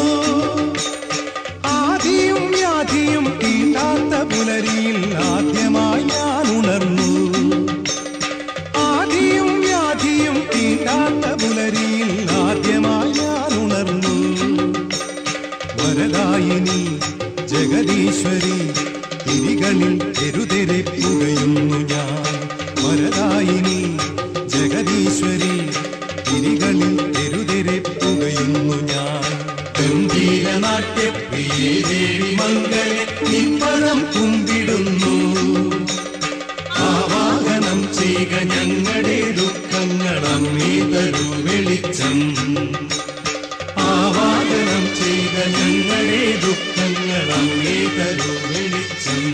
ആദിയും വ്യാധിയും തീണ്ടാത്ത പുലരിയിൽ ആദ്യമായി ഞാൻ ഉണർന്നു ആദിയും വ്യാധിയും തീണ്ടാത്ത പുലരിയിൽ ആദ്യമായി ഞാൻ ഉണർന്നു വരദായിനി ജഗദീശ്വരി തിരികളിൽ തെരുതെരെ പുകയുന്നു ഞാൻ വരദായിനി ജഗദീശ്വരി തിരികളിൽ തെരുതെരെ പുകയുന്നു ഞാൻ ഗംഭീരനാട്യപ്രിയേ ദേവി മംഗളെ നിപ്പതം കുമ്പിടുന്നു ആവാഹനം ചെയ്യുക ഞങ്ങളുടെ ദുഃഖങ്ങളമ്മേ തരൂ വെളിച്ചം ആവാഹനം ചെയ്ത ഞങ്ങളുടെ ദുഃഖങ്ങൾ അങ്ങേ തരൂ വെളിച്ചം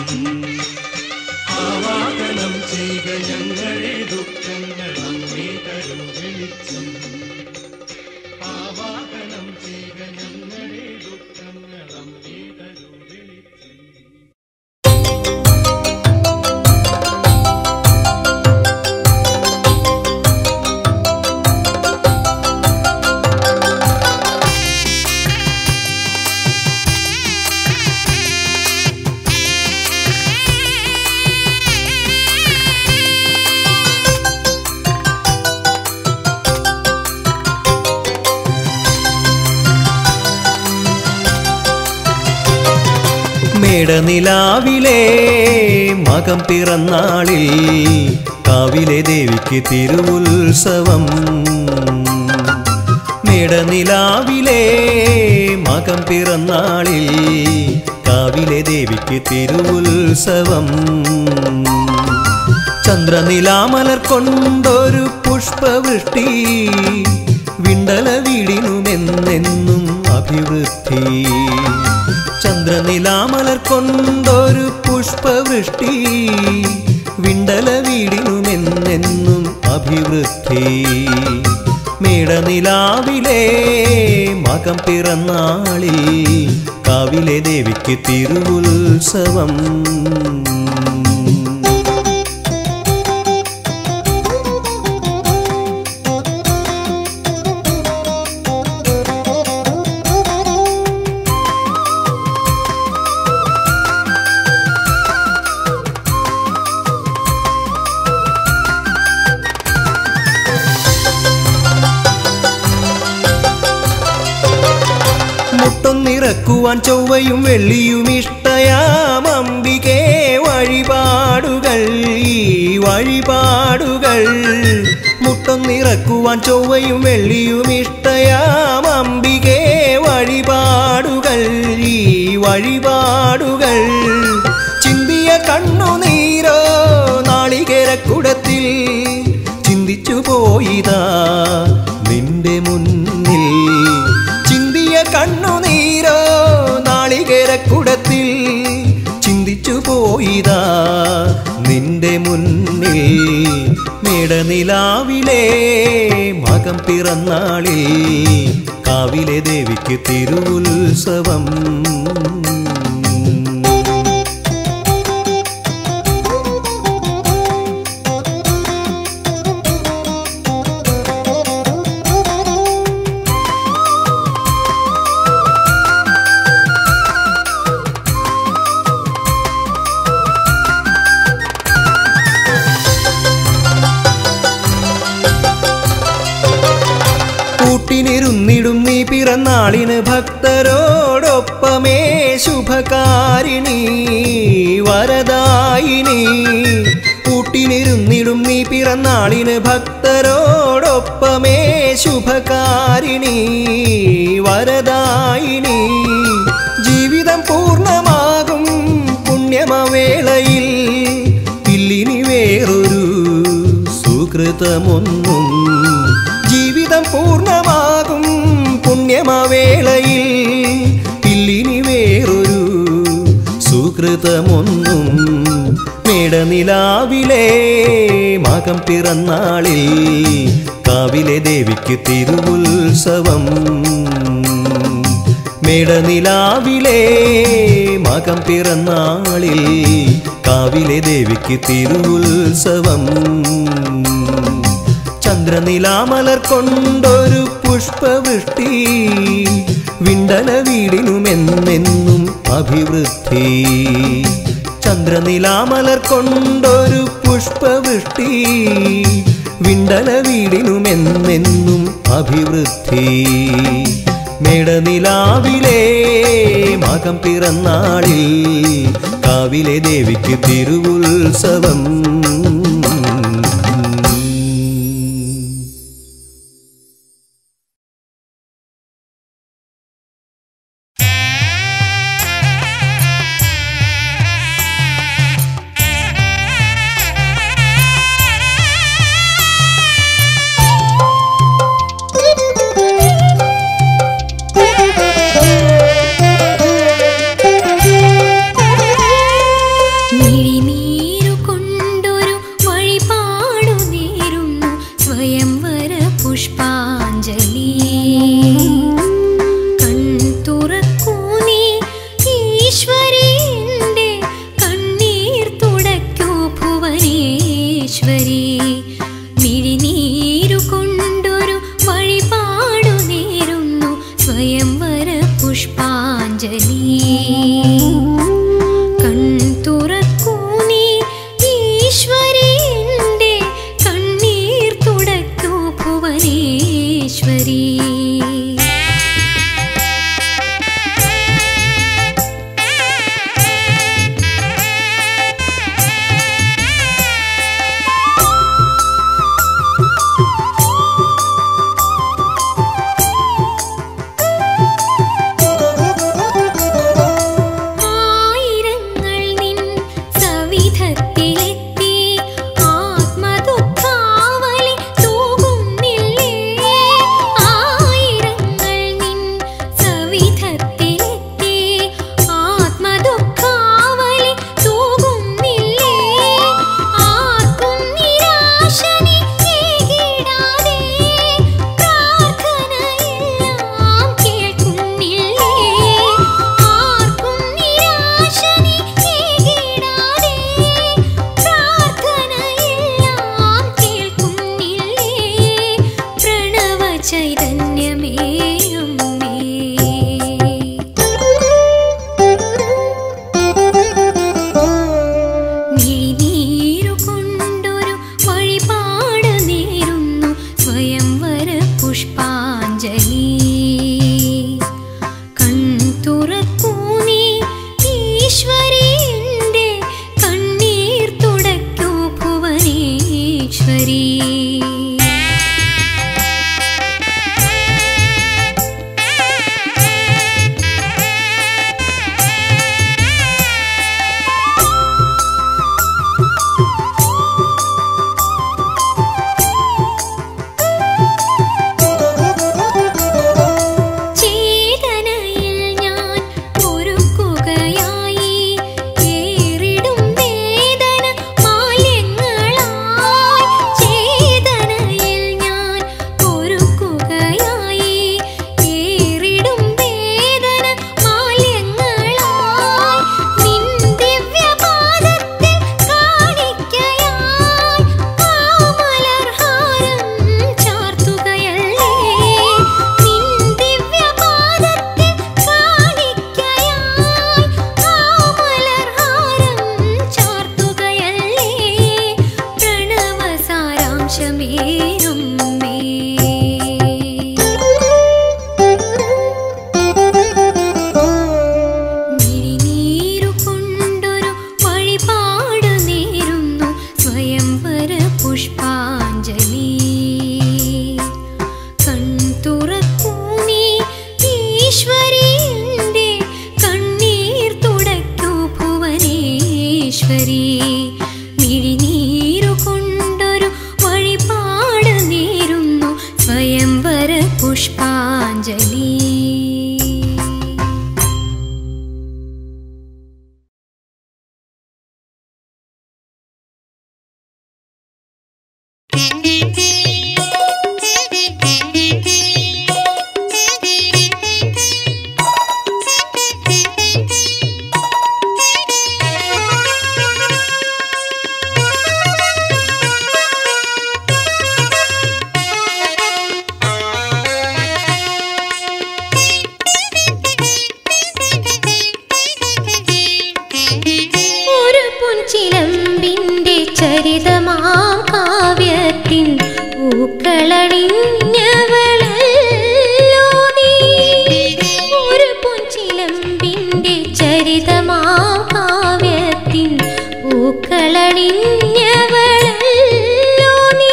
ആവാഹനം ചെയ്ത ഞങ്ങളുടെ ദുഃഖങ്ങൾ അങ്ങേ തരൂ വെളിച്ചം ആവാഹനം ചെയ്ത ഞങ്ങളുടെ ദുഃഖങ്ങൾ അങ്ങേ തരൂ വെളിച്ചം മേടനിലാവിലെ മകം പിറന്നാളിൽ കാവിലെ ദേവിക്ക് തിരുവുത്സവം മേടനിലാവിലെ മകം പിറന്നാളിൽ കാവിലെ ദേവിക്ക് തിരുവുത്സവം ചന്ദ്രനിലാമലർ കൊണ്ടൊരു പുഷ്പവൃഷ്ടി വിണ്ടല വീടിനുമെന്നെന്നും അഭിവൃദ്ധി ചന്ദ്രനിലാമലർ കൊണ്ടൊരു പുഷ്പവൃഷ്ടി വിണ്ടല വീടിനുമെന്നെന്നും അഭിവൃദ്ധി മേടനിലാവിലെ മകം പിറന്നാളിൽ കാവിലെ ദേവിക്ക് തിരുവുത്സവം മുട്ടൊന്നിറക്കുവാൻ ചൊവ്വയും വെള്ളിയും ഇഷ്ടയാം അംബികേ വഴിപാടുകൾ ഈ വഴിപാടുകൾ മുട്ടൊന്നിറക്കുവാൻ ചൊവ്വയും വെള്ളിയും ഇഷ്ടയാം അംബികേ വഴിപാടുകൾ ഈ വഴിപാടുകൾ ചിന്തിയ കണ്ണുനീരോ നാളികേരക്കുടത്തിൽ ചിന്തിച്ചു പോയിതാ നിന്റെ മുന്നിൽ ചിന്തിയ കണ്ണുനീരോ നാളികേരക്കുടത്തിൽ ചിന്തിച്ചു പോയിതാ നിന്റെ മുന്നിൽ മേടനിലാവിലെ മകം പിറന്നാളിൽ കാവിലെ ദേവിക്ക് തിരുവുത്സവം കൂട്ടിനിരുന്നിടും നീ പിറന്നാളിന് ഭക്തരോടൊപ്പമേ ശുഭകാരിണി വരദായിനി കൂട്ടിനിരുന്നിടും നീ പിറന്നാളിന് ഭക്തരോടൊപ്പമേ ശുഭകാരിണി വരദായിനി ജീവിതം പൂർണ്ണമാകും പുണ്യമവേളയിൽ ഇല്ലിനി വേറൊരു സുകൃതമൊന്നും ജീവിതം പൂർണ്ണമാകും പുണ്യമവേളയിൽ ഇല്ലിനി വേറൊരു സുകൃതമൊന്നും മേടനിലാവിലെ മകം പിറന്നാളിൽ കാവിലെ ദേവിക്ക് തിരുവുത്സവം മേടനിലാവിലെ മകം പിറന്നാളിൽ കാവിലെ ദേവിക്ക് തിരുവുത്സവം ചന്ദ്രനിലാമലർ കൊണ്ടൊരു പുഷ്പവൃഷ്ടി വിണ്ടല വീടിനുമെന്നെന്നും അഭിവൃദ്ധി ചന്ദ്രനിലാമലർ കൊണ്ടൊരു പുഷ്പവൃഷ്ടി വിണ്ടല വീടിനുമെന്നെന്നും അഭിവൃദ്ധി മേടനിലാവിലെ മകം പിറന്നാളിൽ കാവിലെ ദേവിക്ക് തിരുവുത്സവം മിഴിനീരു കൊണ്ടൊരു ഈശ്വരി എൻ്റെ കണ്ണീർ തുടയ്ക്കൂ ഭുവനേശ്വരി ചേതനയിൽ ഞാൻ ഒരുക്കുകയായി ഏറിടും വേദന മാലിന്യങ്ങളായി ചേതനയിൽ ഞാൻ ഒരുക്കുകയായി ഏറിടും വേദന മാലിന്യങ്ങളായി നിൻ ദിവ്യപാദത്തിൽ കാണിക്കയായി ആ മലർഹാരം ചാർത്തുകയല്ലേ നിൻ ദിവ്യപാദത്തിൽ കാണിക്കയായി ആ മലർഹാരം ചാർത്തുകയല്ലേ പ്രണവസാരാംശമേറും മിഴിനീരു കൊണ്ടൊരു വഴിപാട് നേരുന്നു സ്വയംവര പുഷ്പാഞ്ജലി കൺതുറക്കൂ നീ ഈശ്വരിന്റെ കണ്ണീർ തുടയ്ക്കൂ ഭുവനേശ്വരി മിഴിനീരു കൊണ്ടൊരു വഴിപാട് നേരുന്നു സ്വയംവര പുഷ്പാഞ്ജലി ഒരു പൊൻചിലമ്പിന്റെ ചരിതമാം കാവ്യത്തിൻ പൂക്കളണിഞ്ഞവളല്ലോ നീ ഒരു പൊൻചിലമ്പിന്റെ ചരിതമാം കാവ്യത്തിൻ പൂക്കളണിഞ്ഞവളല്ലോ നീ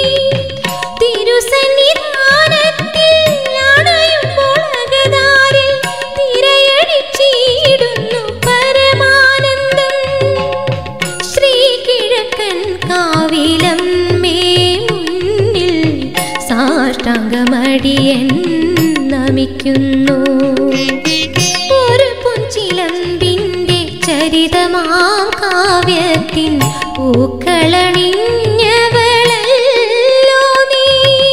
തിരുസന്നിധാനത്തിൽ അണയുമ്പോൾ അകതാരിൽ തിരയടിച്ചിടുന്നു പരമാനന്ദം ശ്രീകിഴക്കൻ കാവിലമ്മേ മുന്നിൽ സാഷ്ടാംഗമടിയൻ നമിക്കുന്നു ഒരു പൊൻചിലമ്പിന്റെ ചരിതമാം കാവ്യത്തിൻ പൂക്കളണിഞ്ഞവളല്ലോ നീ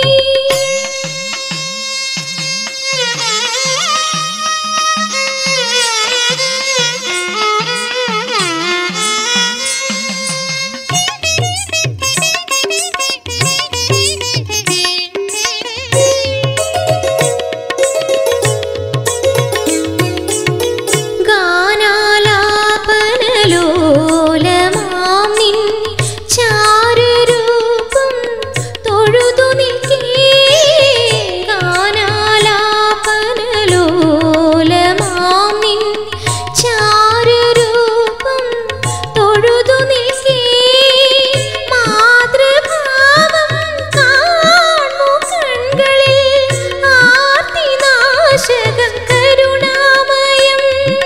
ഗാനാലാപനലോലമാം നിൻ ചാരുരൂപം തൊഴുതു നിൽക്കേ ഗാനാലാപനലോലമാം നിൻ ചാരുരൂപം തൊഴുതു നിൽക്കേ മാതൃഭാവം കാണു കൺകളിൽ ആർത്തിനാശകം കരുണാമയം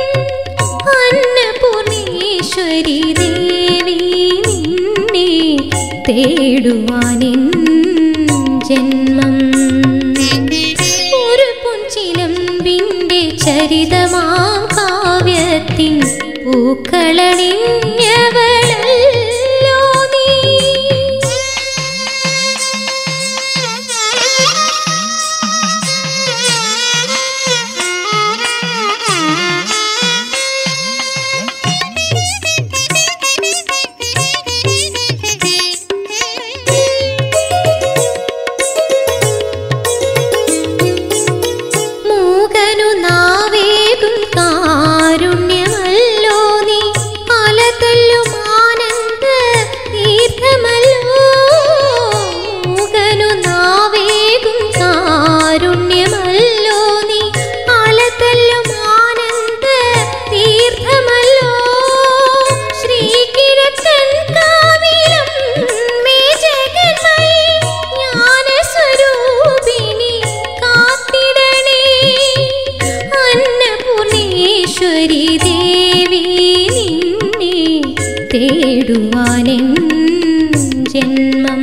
അന്നപൂർണേശ്വരി ദേവി നിന്നെ തേടുവാനിൻ ജന്മം ഒരു പൊൻചിലമ്പിന്റെ ചരിതമാം കാവ്യത്തിൻ പൂക്കളണിഞ്ഞവളല്ലോ നീ മൂകനു നാവേകും കാരുണ്യമല്ലോ നീ അലതല്ലുമാ തേടുവാനെൻ ജന്മം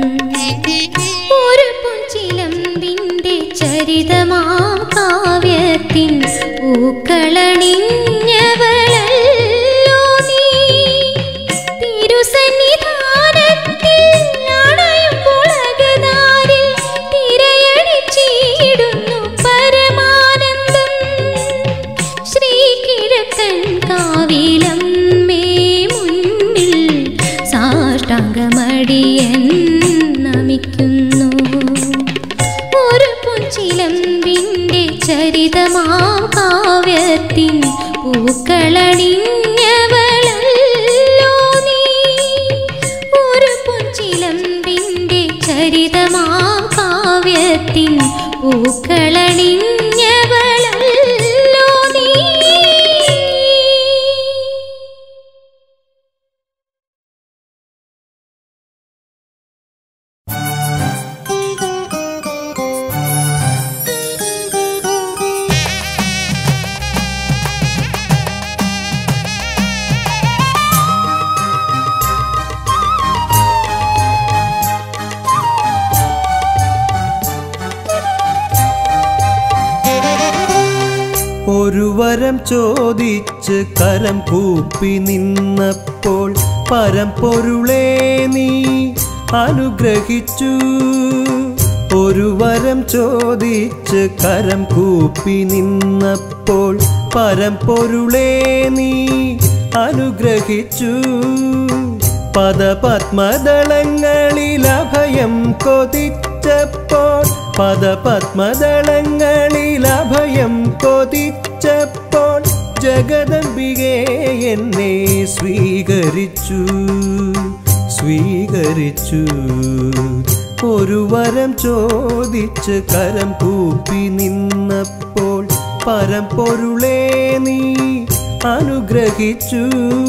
ഒരു പൊൻചിലമ്പിൻ്റെ ചരിതമാം കാവ്യത്തിൻ പൂക്കളണിഞ്ഞവളല്ലോ നീ തിരുസന്നിധാനത്തിൽ അണയുമ്പോൾ അകതാരിൽ തിരയടിച്ചിടുന്നു പരമാനന്ദം ശ്രീകിഴക്കൻ കാവിലമ്മേ മുന്നിൽ സാഷ്ടാംഗമടിയൻ നമിക്കുന്നു ഒരു പൊൻചിലമ്പിൻ്റെ ചരിതമാം കാവ്യത്തിൻ പൂക്കളണിഞ്ഞവളല്ലോ നീ ഒരു പൊൻചിലമ്പിൻ്റെ ചരിതമാം കാവ്യത്തിൻ പൂക്കളണിഞ്ഞവളല്ലോ നീ ഒരു വരം ചോദിച്ച് കരം കൂപ്പി നിന്നപ്പോൾ പരമ്പൊരുളേ നീ അനുഗ്രഹിച്ചു ഒരു വരം ചോദിച്ച് കരം കൂപ്പി നിന്നപ്പോൾ പരമ്പൊരുളേ നീ അനുഗ്രഹിച്ചു പദപത്മദളങ്ങളിൽ അഭയം കൊതിച്ചപ്പോൾ പദപത്മദളങ്ങളിൽ അഭയം കൊതിച്ചപ്പോൾ ജഗദംബികെ എന്നെ സ്വീകരിച്ചു സ്വീകരിച്ചു ഒരു വരം ചോദിച്ച് കരം കൂപ്പി നിന്നപ്പോൾ പരമ്പൊരുളേ നീ അനുഗ്രഹിച്ചു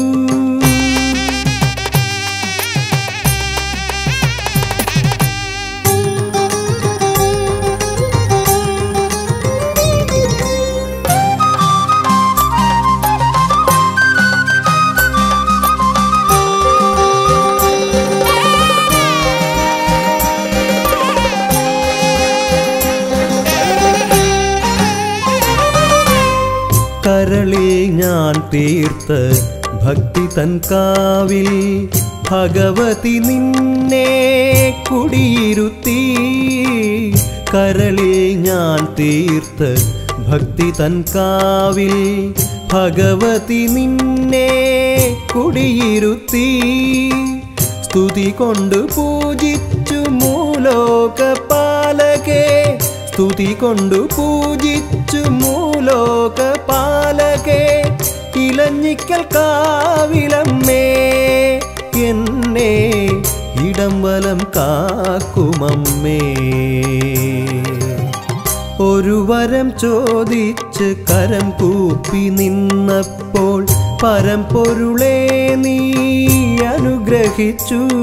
കരളിൽ ഞാൻ തീർത്ത ഭക്തി തൻ കാവിൽ ഭഗവതി നിന്നെ കുടിയിരുത്തി കരളിൽ ഞാൻ തീർത്ത ഭക്തി തൻ കാവിൽ ഭഗവതി നിന്നെ കുടിയിരുത്തി സ്തുതി കൊണ്ട് പൂജിച്ചു മൂലോക പാലകേ സ്തുതി കൊണ്ടു പൂജിച്ചു മൂലോക പാലകേ ഇലഞ്ഞിക്കൽ കാവിലമ്മേ എന്നെ ഇടം വലം കാക്കുമമ്മേ ഒരു വരം ചോദിച്ച് കരം കൂപ്പി നിന്നപ്പോൾ പരമ്പൊരുളേ നീ അനുഗ്രഹിച്ചു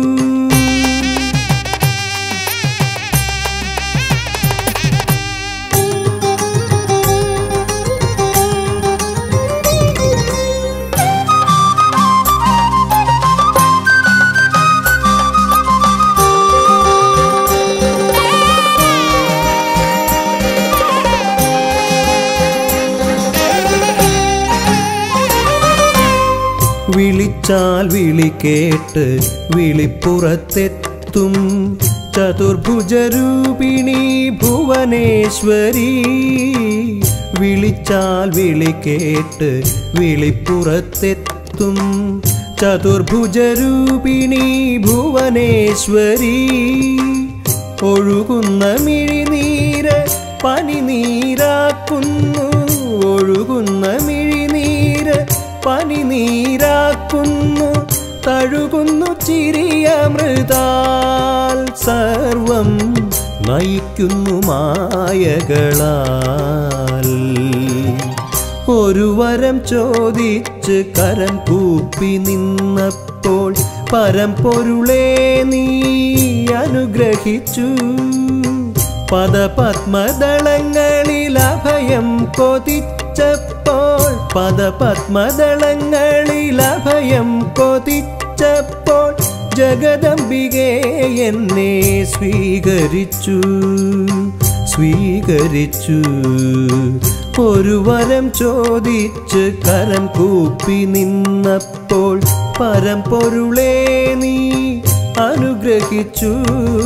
വിളിച്ചാൽ വിളി കേട്ട് വിളിപ്പുറത്തെത്തും ചതുർഭുജരൂപിണി ഭുവനേശ്വരി വിളിച്ചാൽ വിളി കേട്ട് വിളിപ്പുറത്തെത്തും ചതുർഭുജരൂപിണി ഭുവനേശ്വരി ഒഴുകുന്ന മിഴിനീര് പനിനീരാക്കുന്നു ഒഴുകുന്ന മിഴിനീര് പനിനീരാക്കുന്നു തഴുകുന്നു ചിരിയമൃതാൽ സർവം നയിക്കുന്നു മായകളാൽ ഒരു വരം ചോദിച്ച് കരം കൂപ്പി നിന്നപ്പോൾ പരമ്പൊരുളേ നീ അനുഗ്രഹിച്ചു പദപത്മദളങ്ങളിൽ അഭയം കൊതിച്ചപ്പോൾ പദപത്മദളങ്ങളിൽ അഭയം അഭയം കൊതിച്ചപ്പോൾ ജഗദംബികെ എന്നെ സ്വീകരിച്ചു സ്വീകരിച്ചു ഒരു വരം ചോദിച്ച് കരം കൂപ്പി നിന്നപ്പോൾ പരമ്പൊരുളേ നീ അനുഗ്രഹിച്ചു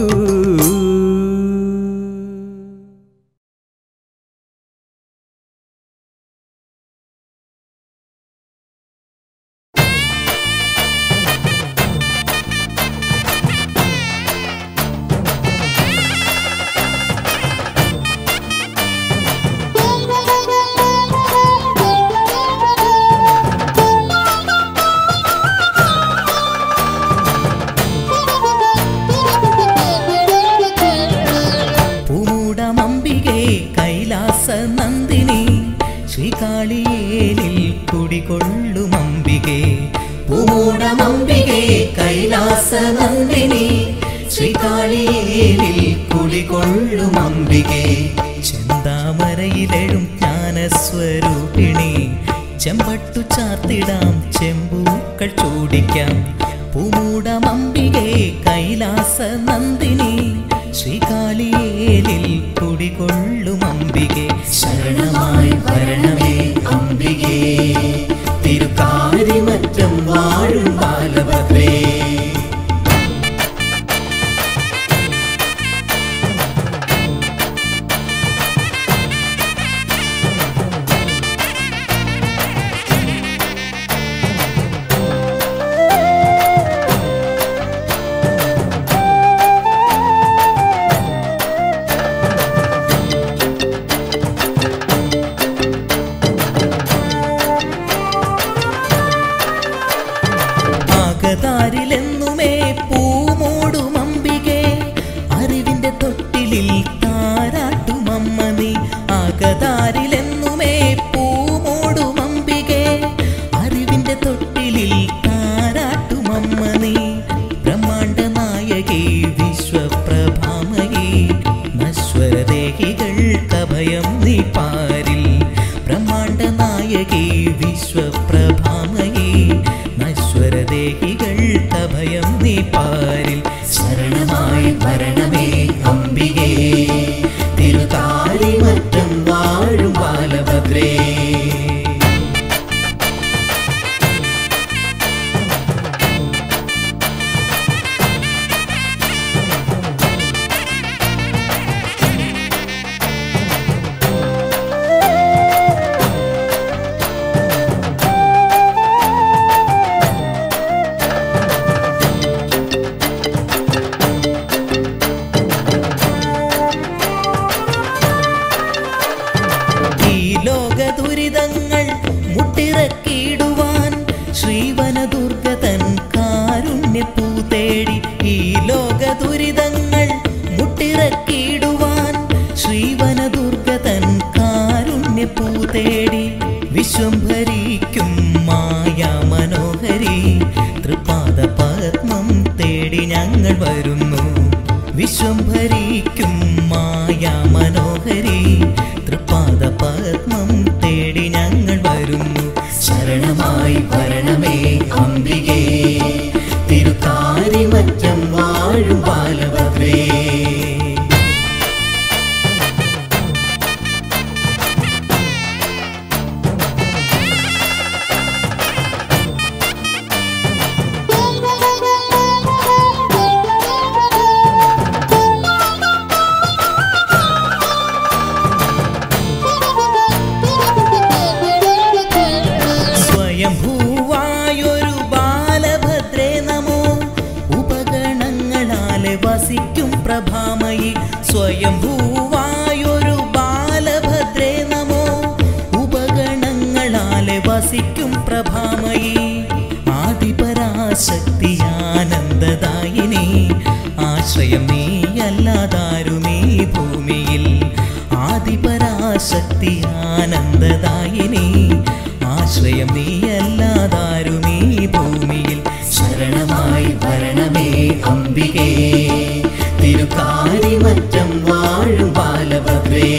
പൂമൂടമംബികെ കൈലാസ നന്ദിനി ശ്രീകാളിയേലിൽ കുടികൊള്ളുമംബികെ പൂമൂടമംബികെ കൈലാസ നന്ദിനി ശ്രീകാളിയേലിൽ കുടികൊള്ളുമംബികെ ചെന്താമരയിലെഴും ജ്ഞാനസ്വരൂപിണി ചെമ്പട്ടു ചാർത്തിടാം ചെമ്പൂക്കൾ ചൂടിക്കാം പൂമൂടമംബികെ കൈലാസ നന്ദിനി ശ്രീകാളിയേലിൽ കുടികൊള്ളും അംബികെ ശരണമായി വരണമേ അംബികേ തിരുക്കാരിമറ്റം വാഴും ബാലഭദ്രേ ആകതാരിലെന്നുമേ പൂമൂടും അംബികെ അറിവിന്റെ തൊട്ടിലിൽ താരാട്ടുമമ്മ നീ ആകതാരിലെന്നുമേ പൂമൂടും അംബികെ അറിവിന്റെ തൊട്ടിലിൽ താരാട്ടുമമ്മ നീ ബ്രഹ്മാണ്ട നായകി വിശ്വപ്രഭാമയി നശ്വരദേഹികൾക്കഭയം നീ പാരിൽ ബ്രഹ്മാണ്ട നായകി വിശ്വപ്രഭാമയി നശ്വരദേഹികൾക്കഭയം നീ പാരിൽ ശരണമായി വരണമേ അംബികേ തിരുതാരിമറ്റം വാഴും ബാലഭദ്രേ ഈ ലോക ദുരിതങ്ങൾ മുട്ടിറക്കിയിടുവാൻ ശ്രീവനദുർഗ തൻ കാരുണ്യപ്പൂ തേടി ഈ ലോക ദുരിതങ്ങൾ മുട്ടിറക്കിയിടുവാൻ ശ്രീവനദുർഗ തൻ കാരുണ്യപ്പൂ തേടി വിശ്വം ഭരിക്കും മായാ മനോഹരി തൃപാദ പത്മം തേടി ഞങ്ങൾ വരുന്നു വിശ്വം ഭരിക്കും മായാ മനോഹരി തൃപാദ പത്മം തേടി ഞങ്ങൾ വരുന്നു ശരണമായി വരണമേ അംബികേ തിരുക്കാരിമറ്റം വാഴും ബാലഭദ്രേ സ്വയംഭൂവായൊരു ബാലഭദ്രേ നമോ ഉപഗണങ്ങളാലെ വസിക്കും പ്രഭാമയി സ്വയംഭൂവായൊരു ബാലഭദ്രേ നമോ ഉപഗണങ്ങളാലെ വസിക്കും പ്രഭാമയി ആദിപരാശക്തി ആനന്ദദായിനി ആശ്രയം നീയല്ലാതാരുമീ ഭൂമിയിൽ ആദിപരാശക്തി ആനന്ദദായിനി ആശ്രയം നീയല്ലാതാരുമീ ഭൂമിയിൽ ശരണമായി വരണമേ അംബികേ തിരുക്കാരിമറ്റം വാഴും ബാലഭദ്രേ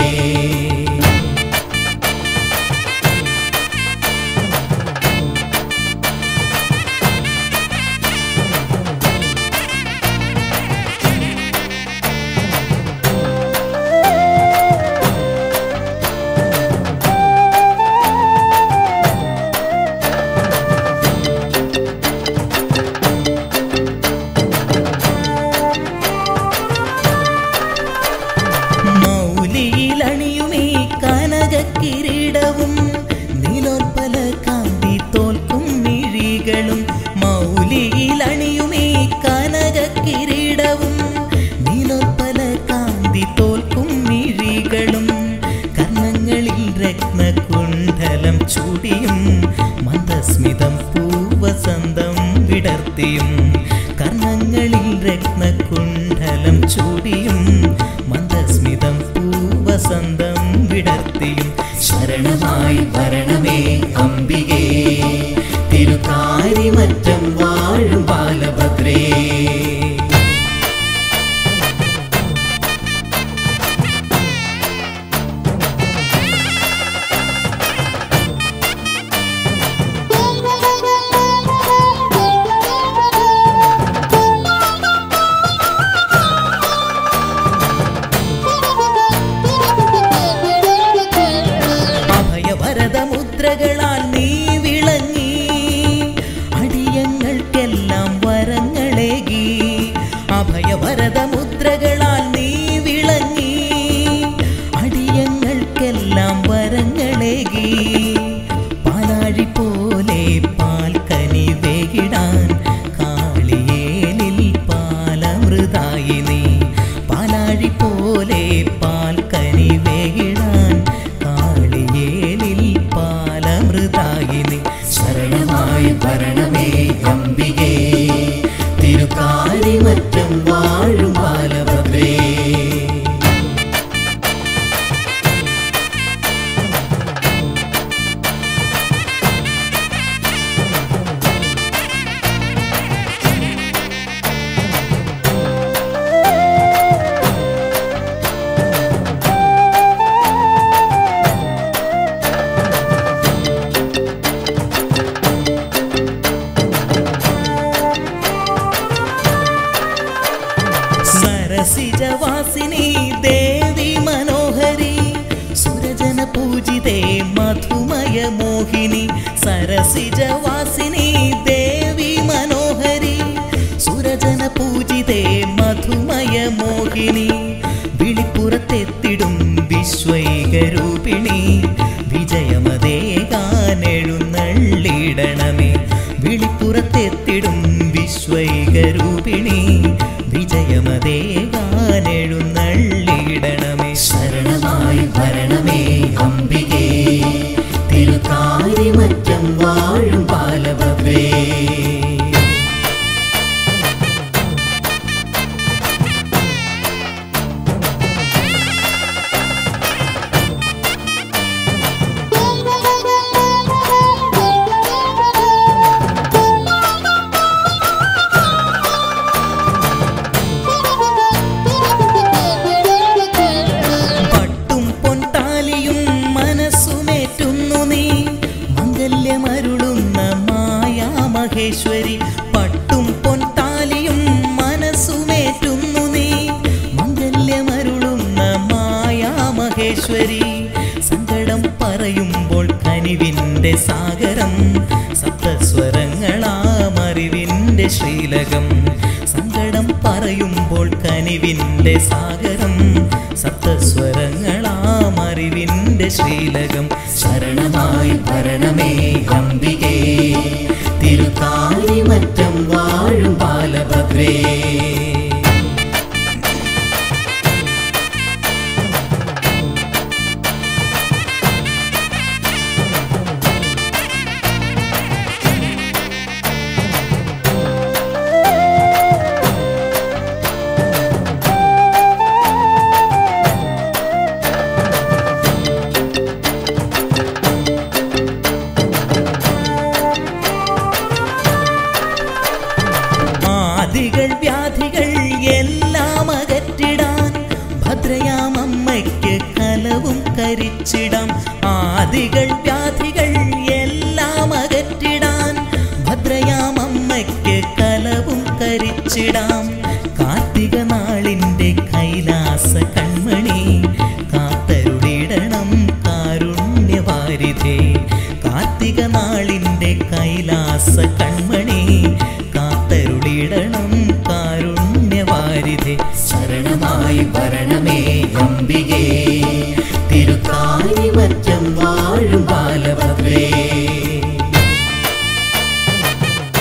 മിഴികളും മൗലിയിലണിയുമീ കനക കിരീടവും നീലോത്പല കാന്തി തോൽക്കും മിഴികളും കർണങ്ങളിൽ രത്നകുണ്ഡലം ചൂടിയും മന്ദസ്മിതം പൂവസന്തം വിടർത്തിയും കർണങ്ങളിൽ രത്നകുണ്ഡലം ചൂടിയും മന്ദസ്മിതം പൂവസന്തം വിടർത്തിയും ശരണമായി വരണമേ അംബികേ തിരുക്കാരിമറ്റം വാഴും ബാലഭദ്രേ അഭയവരത മുദ്രകളാൽ നീ വിളങ്ങി അടിയങ്ങൾക്കെല്ലാം വരങ്ങളേകി അഭയവരത മുദ്രകളാൽ നീ വിളങ്ങി അടിയങ്ങൾക്കെല്ലാം വരങ്ങളേകി പാലാഴി പോലെ പാൽക്കനി വേകിടാൻ കാളിയേലിൽ പാലമൃതായി നീ പാലാഴി പോലെ പാൽക്കനി വേകിടാൻ കാളിയേലിൽ പാലമൃതായി നീ ശരണമായി വരണമേ അംബികേ തിരുക്കാരിമറ്റം വാഴും ബാലഭദ്രേ സരസിജവാസിനി ദേവി മനോഹരി സുരജന പൂജിതേ മധുമയ മോഹിനി സരസിജവാസിനി ദേവി മനോഹരി സുരജന പൂജിതേ മധുമയ മോഹിനി വിളിപ്പുറത്തെത്തിടും വിശ്വൈകരൂപിണി വിജയമതേകാനെഴുന്നള്ളിടണമേ വിളിപ്പുറത്തെത്തിടും വിശ്വൈകരൂപിണി വിജയമതേകാനെഴുന്നള്ളിടണമേ ശരണമായി വരണമേ അംബികേ തിരുക്കാരിമറ്റം വാഴും ബാലഭദ്രേ പട്ടും പൊൻതാലിയും മനസ്സുമേറ്റുന്നു നീ മംഗല്യമരുളുന്ന മായാ മഹേശ്വരി പട്ടും പൊൻതാലിയും മനസ്സുമേറ്റുന്നു നീ മംഗല്യമരുളുന്ന മായാ മഹേശ്വരി സങ്കടം പറയുമ്പോൾ കനിവിൻ്റെ സാഗരം സപ്തസ്വരങ്ങളാമറിവിൻ്റെ ശ്രീലകം സങ്കടം പറയുമ്പോൾ കനിവിൻ്റെ സാഗരം സപ്തസ്വരങ്ങളാമറിവിൻ്റെ ശ്രീലകം ശരണമായി ഭരണമേ അംബികേ തിരുക്കാലിമറ്റം വാഴും ബാലഭദ്രേ ആദികൾ വ്യാധികൾ എല്ലാം അകറ്റിടാൻ ഭദ്രയാമമ്മയ്ക്ക് കലവും കരിച്ചിടാം ആദികൾ വ്യാധികൾ എല്ലാം അകറ്റിടാൻ ഭദ്രയാമമ്മയ്ക്ക് കലവും കരിച്ചിടാം കാർത്തിക നാളിൻ്റെ കൈലാസ കൺമണി കാത്തരുളിടണം കാരുണ്യവാരിധേ കാർത്തിക നാളിൻ്റെ കൈലാസ കൺമണി കാത്തരുളിടണം കാരുണ്യവാരിധേ ശരണമായി വരണമേ അംബികേ തിരുക്കാലിമറ്റം വാഴും ബാലഭദ്രേ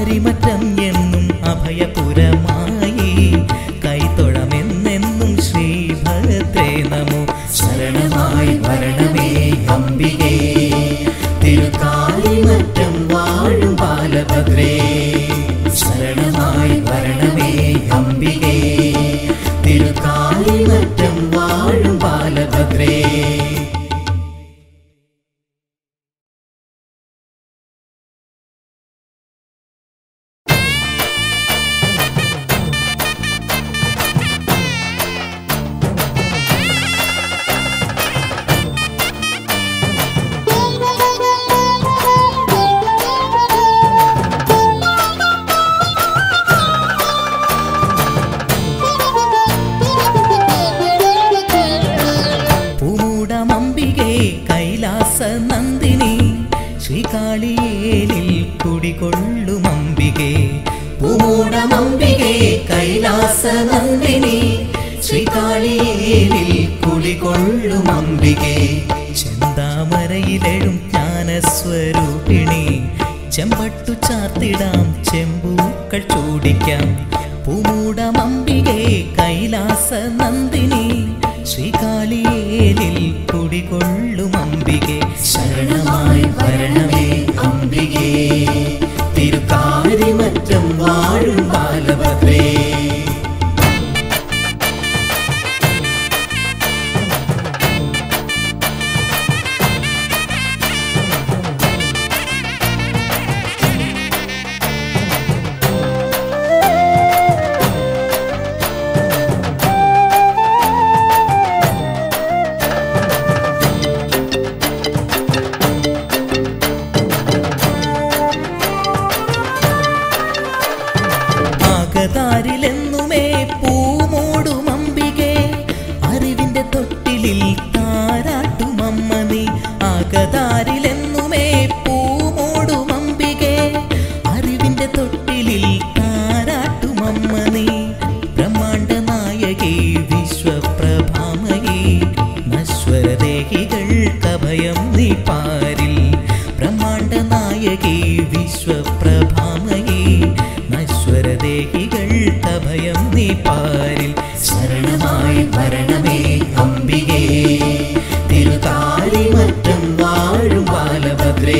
തിരുക്കാരിമറ്റം എന്നും അഭയപുരമായി കൈത്തൊഴമെന്നെന്നും ശ്രീഭദ്രേ നമോ ശരണമായി വരണമേ അംബികേ തിരുക്കാരിമറ്റം വാഴും ബാലഭദ്രേ ശരണമായി വരണമേ അംബികേ തിരുക്കാരിമറ്റം വാഴും ബാലഭദ്രേ പൂമൂടമംബികേ കൈലാസ നന്ദിനി ശ്രീകാളിയേലിൽ കുടികൊള്ളുമംബികേ പൂമൂടമംബികേ കൈലാസ നന്ദിനി ശ്രീകാളിയേലിൽ കുടികൊള്ളുമംബികേ ചെന്താമരയിലെഴും ജ്ഞാനസ്വരൂപിണി ചെമ്പട്ടു ചാർത്തിടാം ചെമ്പൂക്കൾ ചൂടിക്കാം പൂമൂടമംബികേ കൈലാസ നന്ദിനി ശ്രീകാളിയേലിൽ കുടികൊള്ളും അംബികെ ശരണമായി വരണമേ അംബികേ തിരുക്കാരിമറ്റം വാഴും ബാലഭദ്രേ ആകതാരിലെന്നുമേ പൂമൂടുമമ്പികെ അറിവിന്റെ തൊട്ടിലിൽ താരാട്ടുമമ്മ നീ ആകതാരിലെന്നുമേ പൂമൂടുമമ്പികെ അറിവിന്റെ തൊട്ടിലിൽ താരാട്ടുമമ്മ നീ ബ്രഹ്മാണ്ട നായകി വിശ്വപ്രഭാമയി നശ്വരദേഹികൾക്കഭയം നീ പാരിൽ ബ്രഹ്മാണ്ട നായകി വിശ്വപ്രഭാമയി നശ്വരദേഹികൾക്കഭയം നീ പാരിൽ ശരണമായി വരണമേ അംബികേ തിരുതാരിമറ്റം വാഴും ബാലഭദ്രേ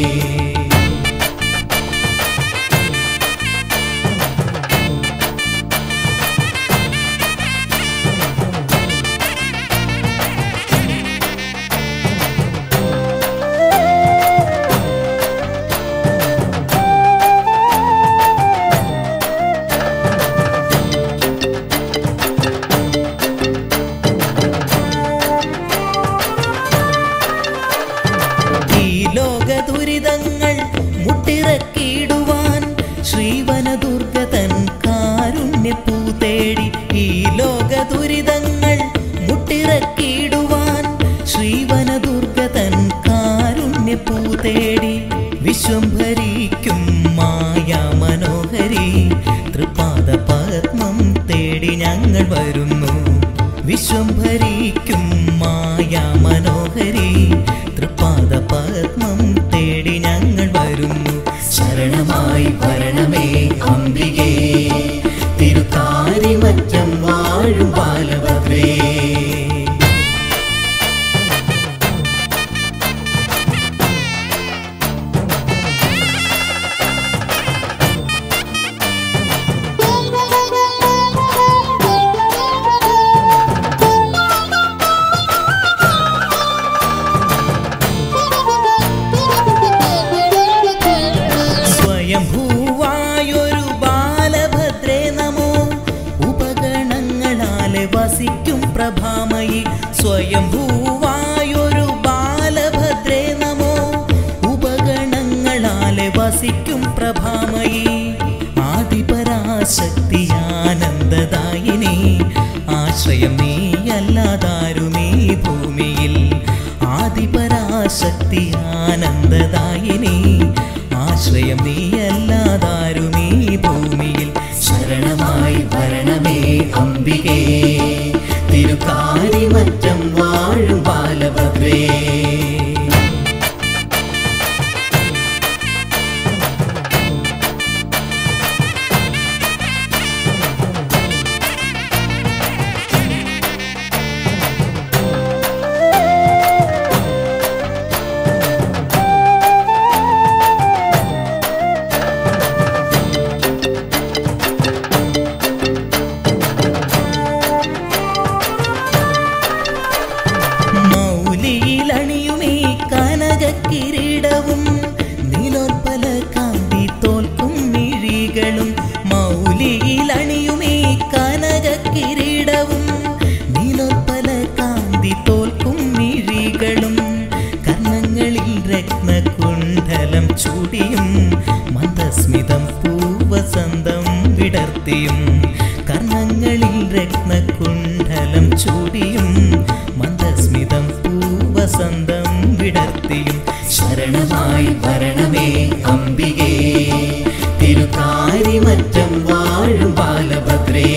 ഈ ലോക ദുരിതങ്ങൾ മുട്ടിറക്കിയിടുവാൻ ശ്രീവനദുർഗ തൻ കാരുണ്യപ്പൂ തേടി ഈ ലോക ദുരിതങ്ങൾ മുട്ടിറക്കിയിടുവാൻ ശ്രീവനദുർഗ തൻ കാരുണ്യപ്പൂ തേടി വിശ്വം ഭരിക്കും മായാ മനോഹരി തൃപാദ പത്മം തേടി ഞങ്ങൾ വരുന്നു വിശ്വം ഭരിക്കും മായാ മനോഹരി തൃപാദ പത്മം തേടി ഞങ്ങൾ വരുന്നു ശരണമായി വരണമേ അംബികേ തിരുക്കാരിമറ്റം വാഴും ബാലഭദ്രേ സ്വയംഭൂവായൊരു ബാലഭദ്രേ നമോ ഉപഗണങ്ങളാലെ വസിക്കും പ്രഭാമയി സ്വയംഭൂവായൊരു ബാലഭദ്രേ നമോ ഉപഗണങ്ങളാലെ വസിക്കും പ്രഭാമയി ആദിപരാശക്തി ആനന്ദദായിനി ആശ്രയം നീ അല്ലാതാരുമീ ഭൂമിയിൽ ആദിപരാശക്തി ആനന്ദദായിനി ആശ്രയം നീ അല്ലാതാരുമീ ഭൂമിയിൽ ശരണമായി വരണമേ അംബികേ തിരുക്കാരിമറ്റം വാഴും ബാലഭദ്രേ മന്ദസ്മിതം പൂവസന്തം വിടർത്തിയും കർണങ്ങളിൽ രത്നകുണ്ഡലം ചൂടിയും മന്ദസ്മിതം പൂവസന്തം വിടർത്തിയും ശരണമായി വരണമേ അംബികേ തിരുക്കാരിമറ്റം വാഴും ബാലഭദ്രേ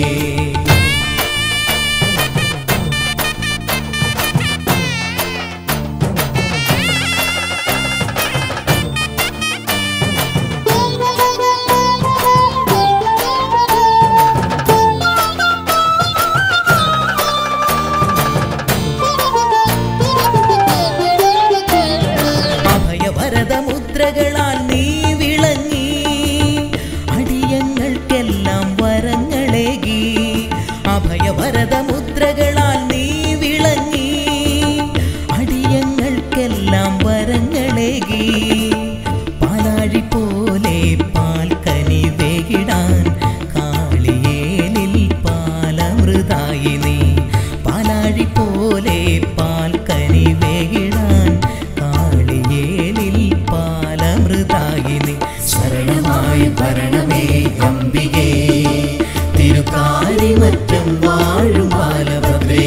അഭയവരദമുദ്രകളാൽ നീ വിളങ്ങി അടിയങ്ങൾക്കെല്ലാം വരങ്ങളേകി അഭയവരദമുദ്രകളാൽ നീ വിളങ്ങി അടിയങ്ങൾക്കെല്ലാം വരങ്ങളേകി പാലാഴി പോലെ പാൽക്കനി വേകിടാൻ കാളിയേലിൽ പാലമൃതായി നീ പാലാഴി പോലെ പാൽക്കനി വേകിടാൻ കാളിയേലിൽ പാലമൃതായി നീ ശരണമായി ഭരണമേ അംബികേ തിരുക്കാരിമറ്റം വാഴും ബാലഭദ്രേ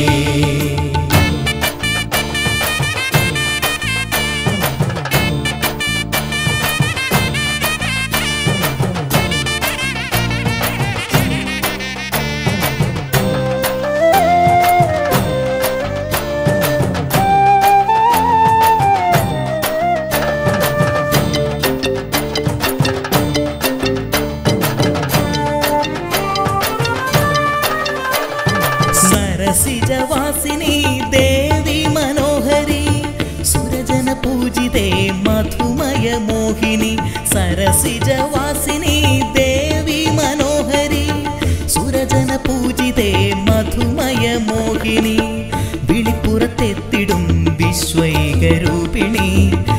സരസിജവാസിനി ദേവി മനോഹരി സുരജന പൂജിതേ മധുമയ മോഹിനി സരസിജവാസിനി ദേവി മനോഹരി സുരജന പൂജിതേ മധുമയ മോഹിനി വിളിപ്പുറത്തെത്തിടും വിശ്വൈകരൂപിണി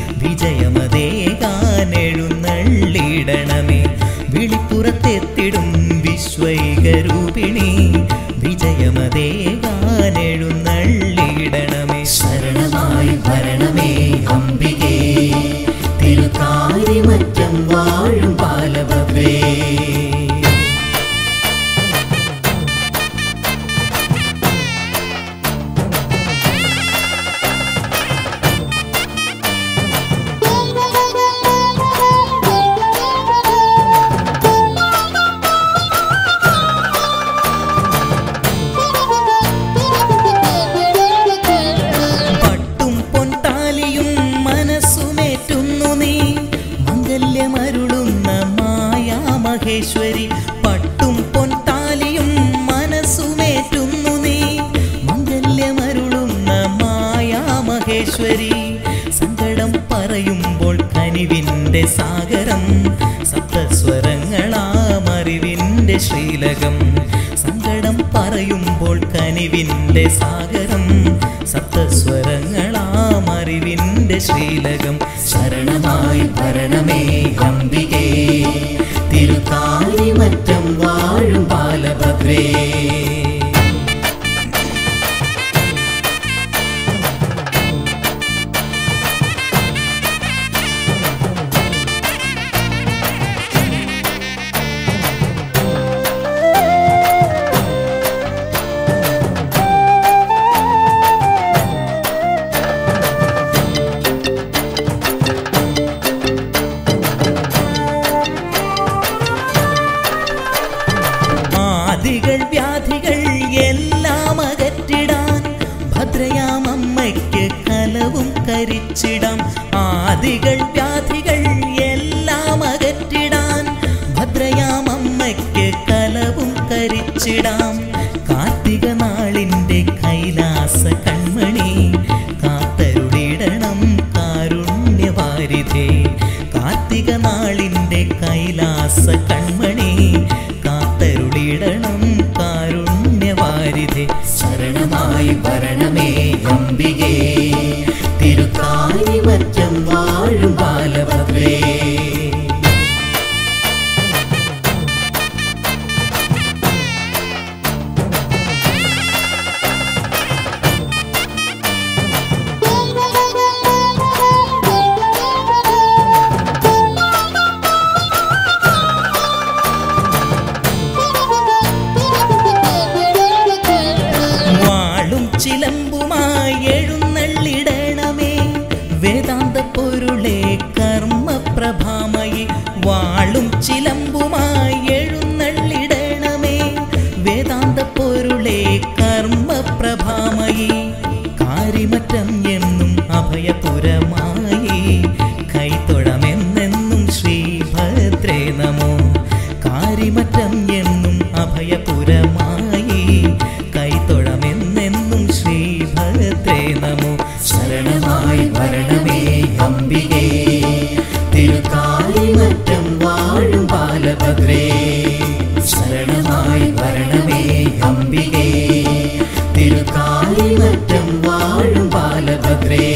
വിജയമതേകാനെഴുന്നള്ളിടണമേ വിളിപ്പുറത്തെത്തിടും വിശ്വൈകരൂപിണി വിജയമതേകാനെഴുന്നള്ളിടണമേ ശരണമായി ഭരണമേ അംബികേ തിരുക്കാരിമറ്റം വാഴും ബാലഭദ്രേ പട്ടും പൊൻതാലിയും മനസ്സുമേറ്റുന്നു നീ മംഗല്യമരുളുന്ന മായാ മഹേശ്വരി പട്ടും പൊൻതാലിയും മനസ്സുമേറ്റുന്നു നീ മംഗല്യമരുളുന്ന മായാ മഹേശ്വരി സങ്കടം പറയുമ്പോൾ കനിവിൻ്റെ സാഗരം സപ്തസ്വരങ്ങളാമറിവിൻ്റെ ശ്രീലകം സങ്കടം പറയുമ്പോൾ കനിവിൻ്റെ സാഗരം സപ്തസ്വരങ്ങളാമറിവിൻ്റെ ശ്രീലകം ശരണമായി ഭരണമേ അംബികേ തിരുക്കാലിമറ്റം വാഴും ബാലഭദ്രേ ആദികൾ വ്യാധികൾ എല്ലാം അകറ്റിടാൻ ഭദ്രയാമമ്മയ്ക്ക് കലവും കരിച്ചിടാം ആദികൾ വ്യാധികൾ എല്ലാം അകറ്റിടാൻ ഭദ്രയാമമ്മയ്ക്ക് കലവും കരിച്ചിടാം കാർത്തിക നാളിൻ്റെ കൈലാസ കൺമണി കാത്തരുളിടണം കാരുണ്യവാരിധേ കാർത്തിക നാളിൻ്റെ കൈലാസ കൺമണി കാത്തരുളിടണം കാരുണ്യവാരിധേ ശരണമായി ഭരണമേ അംബികേ തിരുക്കാരിമറ്റം വാഴും ബാലഭദ്രേ Thank you. ചിലമ്പുമായി എഴുന്നള്ളിടണമേ വേദാന്ത പൊരുളെ കർമ്മപ്രഭാമയി കാരിമറ്റം എന്നും അഭയപുരമായി കൈത്തൊഴമെന്നെന്നും ശ്രീഭദ്രേ നമോ കാരിമറ്റം എന്നും അഭയപുരമായി കൈത്തൊഴമെന്നെന്നും ശ്രീഭദ്രേ നമോ ശരണമായി വരണമേ അംബികേ തിരുക്കാലിമറ്റം വാഴും ബാലഭദ്രേ ശരണമായി വരണമേ അംബികേ തിരുക്കാലിമറ്റം വാഴും ബാലഭദ്രേ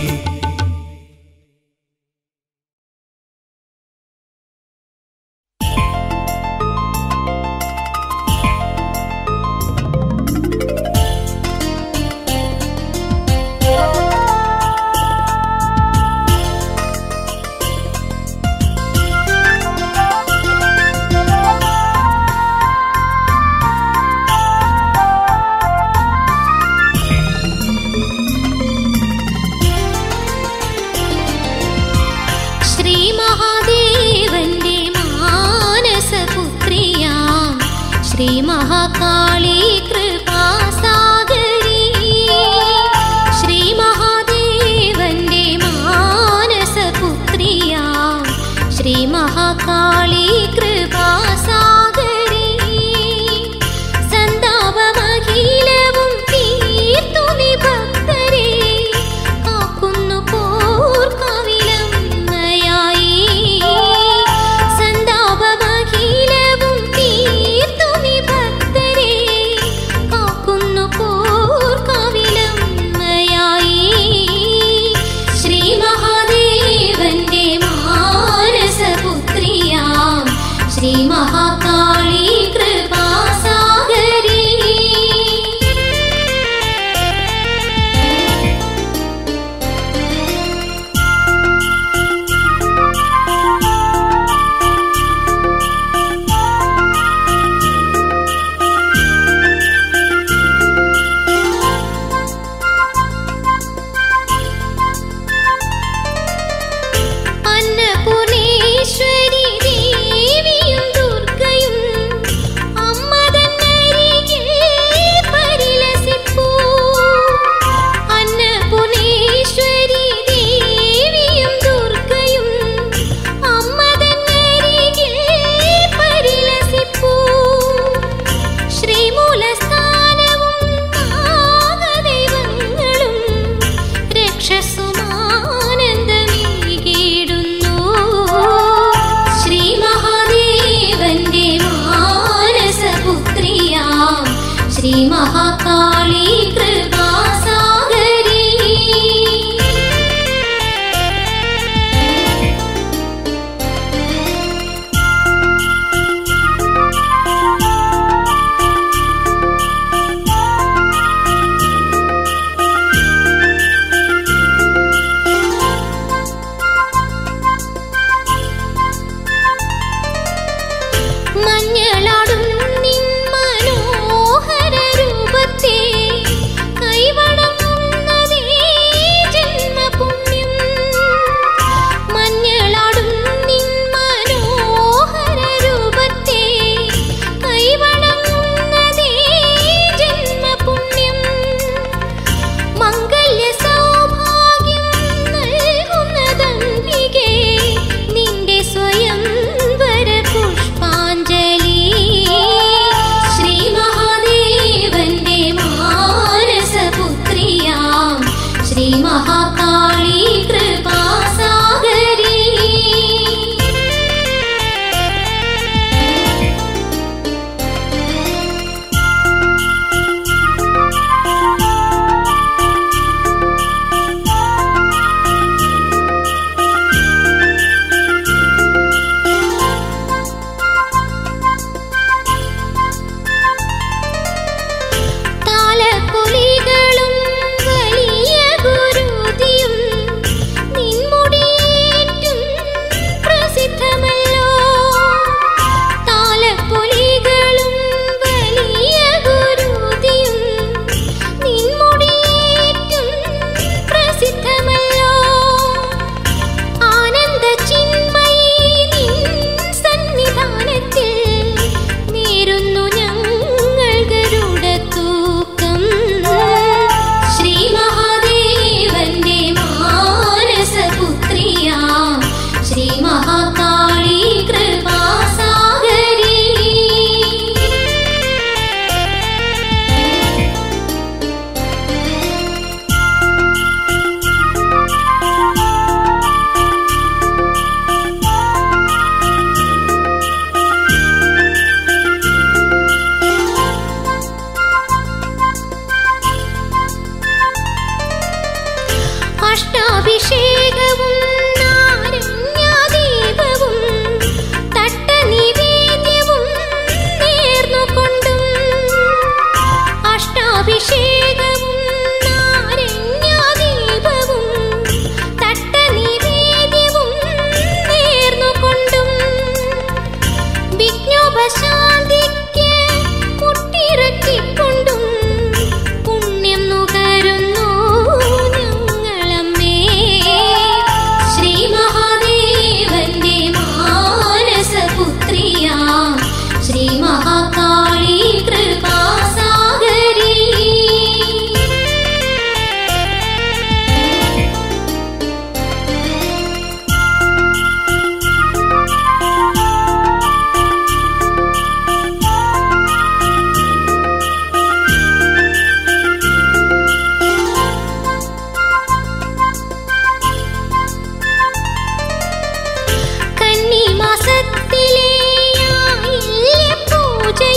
ശ്രീ മഹാദേവന്റെ മാനസപുത്രിയാം ശ്രീ മഹാകാളി കൃപാസാഗരി ശ്രീ മഹാദേവന്റെ മാനസപുത്രിയാം ശ്രീ മഹാകാളി കൃപാസാഗരി സന്താപമഖിലവും തീർത്തു നീ ഭക്തരെ കാക്കുന്നു പോർക്കവിലമ്മയായി സന്താപമഖിലവും തീർത്തു നീ ഭക്തരെ കാക്കുന്നു പോർക്കവിലമ്മയായി ശ്രീ മഹാദേവന്റെ മാനസപുത്രിയാം ശ്രീ മഹാകാളി കൃപാസാഗരി അന്നപൂർണേശ്വരി ദേവിയും ദുർഗയും ശാന്തിക്ക് മുട്ടിറക്കിക്കൊണ്ടും പുണ്യം നുകരുന്നു ഞങ്ങളമ്മേ ശ്രീ മഹാദേവന്റെ മാനസപുത്രിയാ ശ്രീ മഹാകാളി കൃപാസാഗരി കന്നിമാസത്തിലെ ആയില്യ പൂജയിൽ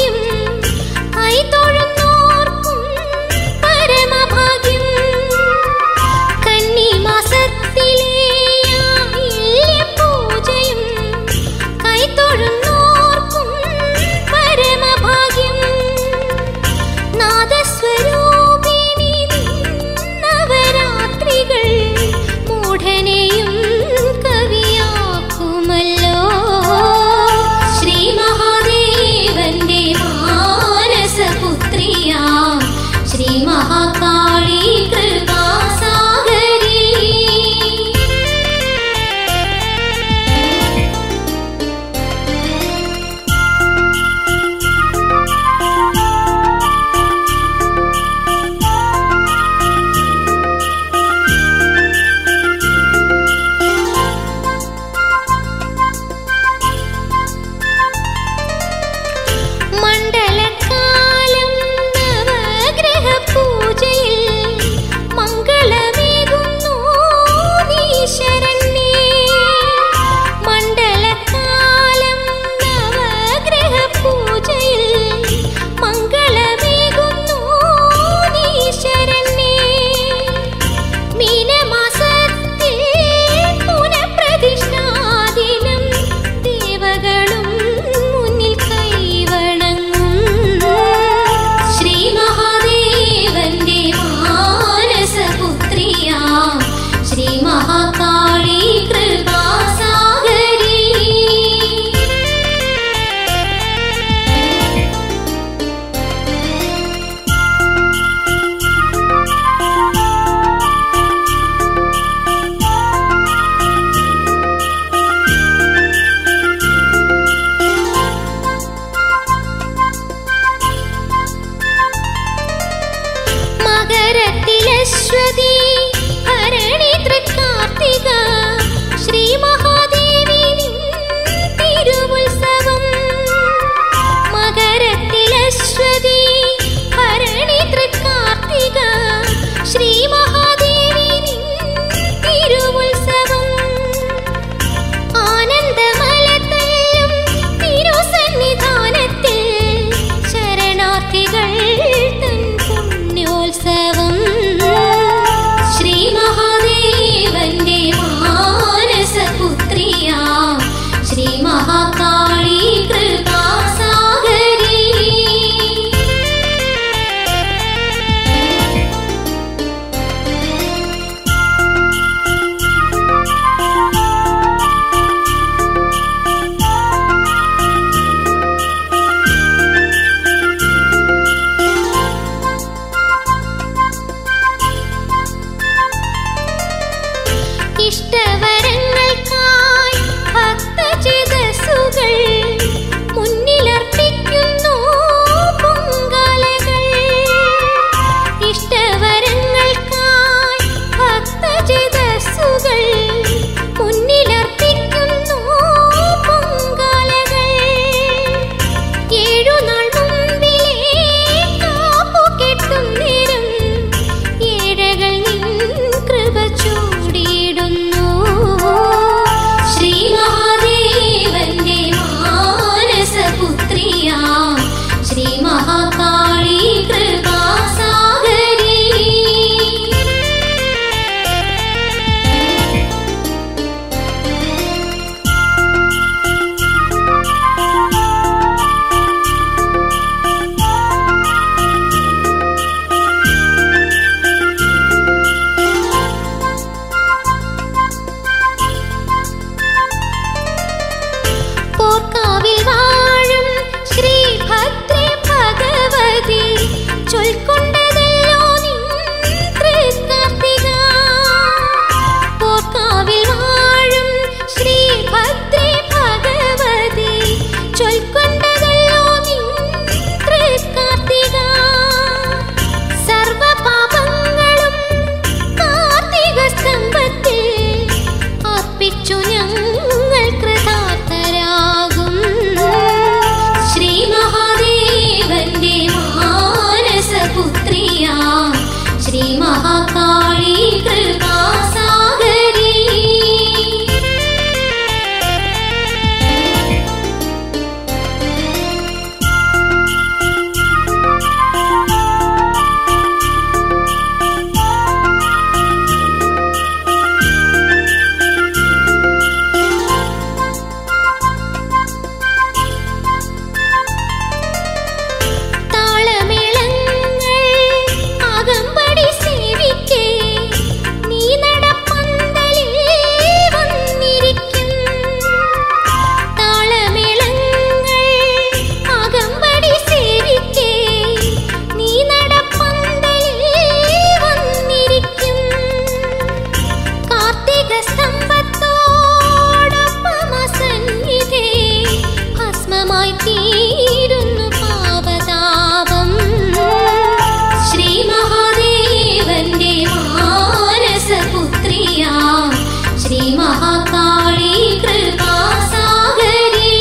മാറി തീരുന്നു പാപതാപം ശ്രീ മഹാദേവന്റെ മാനസപുത്രിയാ ശ്രീ മഹാകാളി കൃപാസാഗരി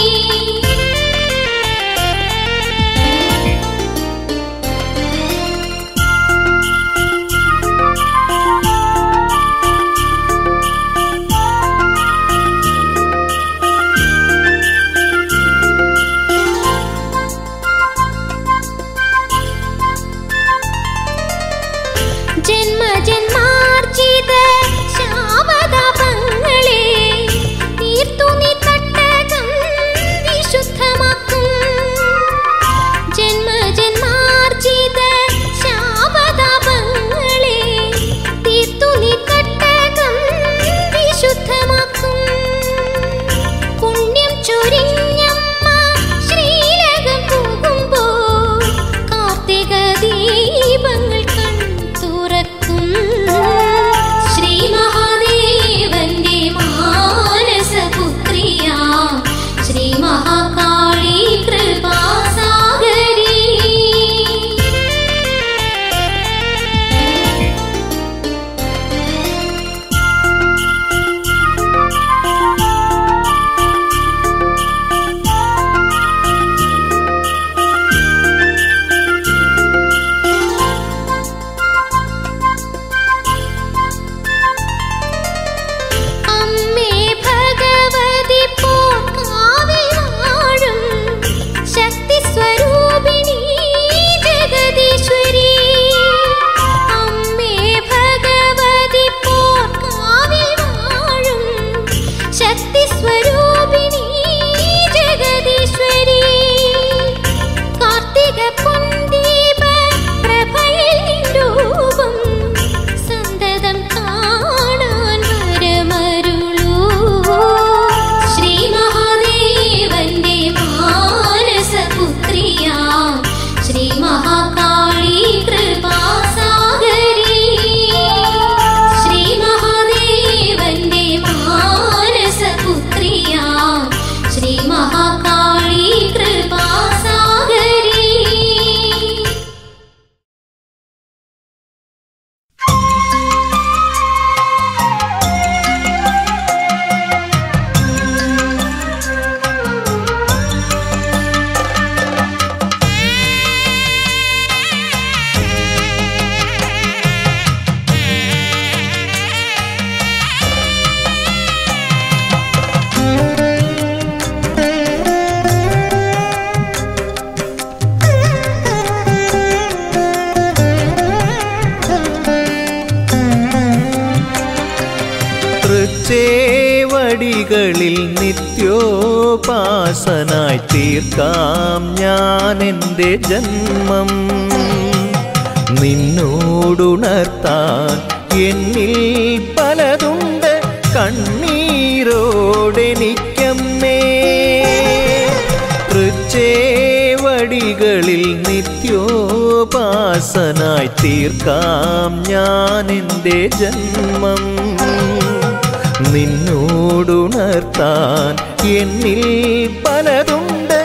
ജന്മജന്മാർജിത ശാപതാപങ്ങളെ തീർത്തു നീ തട്ടകം വിശുദ്ധമാക്കും ജന്മജന്മാർജിത ശാപതാപങ്ങളെ തീർത്തു നീ തട്ടകം വിശുദ്ധമാക്കും പുണ്യം ചൊരിഞ്ഞമ്മ ശ്രീലകം പോകുമ്പോൾ കാർത്തിക ദീപങ്ങൾ കൺ തുറക്കും ശ്രീ മഹാദേവന്റെ മാനസപുത്രിയാ ശ്രീ മഹാകാളി കൃപാസാഗരി അമ്മേ ഭഗവതി പോർക്കാവിൽ വാഴും ശക്തി സ്വരൂപിണി ജഗദീശ്വരി അമ്മേ ഭഗവതി പോർക്കാവിൽ വാഴും ശക്തി സ്വരൂപിണി ജഗദീശ്വരി കാർത്തിക പൊന്തീപ പ്രഭയിൽ നിൻരൂപം സന്തതം കാണാൻ വരമരുളൂ ശ്രീ മഹാദേവന്റെ മാനസപുത്രിയാ ശ്രീ മഹാകാളി കൃപാസാഗരി ശ്രീ മഹാദേവന്റെ മാനസപുത്രിയാ ശ്രീ മഹാകാളി കൃപാസാഗരി തൃച്ചേവടികളിൽ നിത്യോപാസനായി തീർക്കാം ഞാൻ എൻ്റെ ജന്മം നിന്നോടുണർത്താൻ എന്നിൽ പലതുണ്ട് കണ്ണീരോടെനിക്കമ്മേ തൃച്ചേവടികളിൽ നിത്യോപാസനായി തീർക്കാം ഞാൻ എൻ്റെ ജന്മം നിന്നോടുണർത്താൻ എന്നിൽ പലതുണ്ട്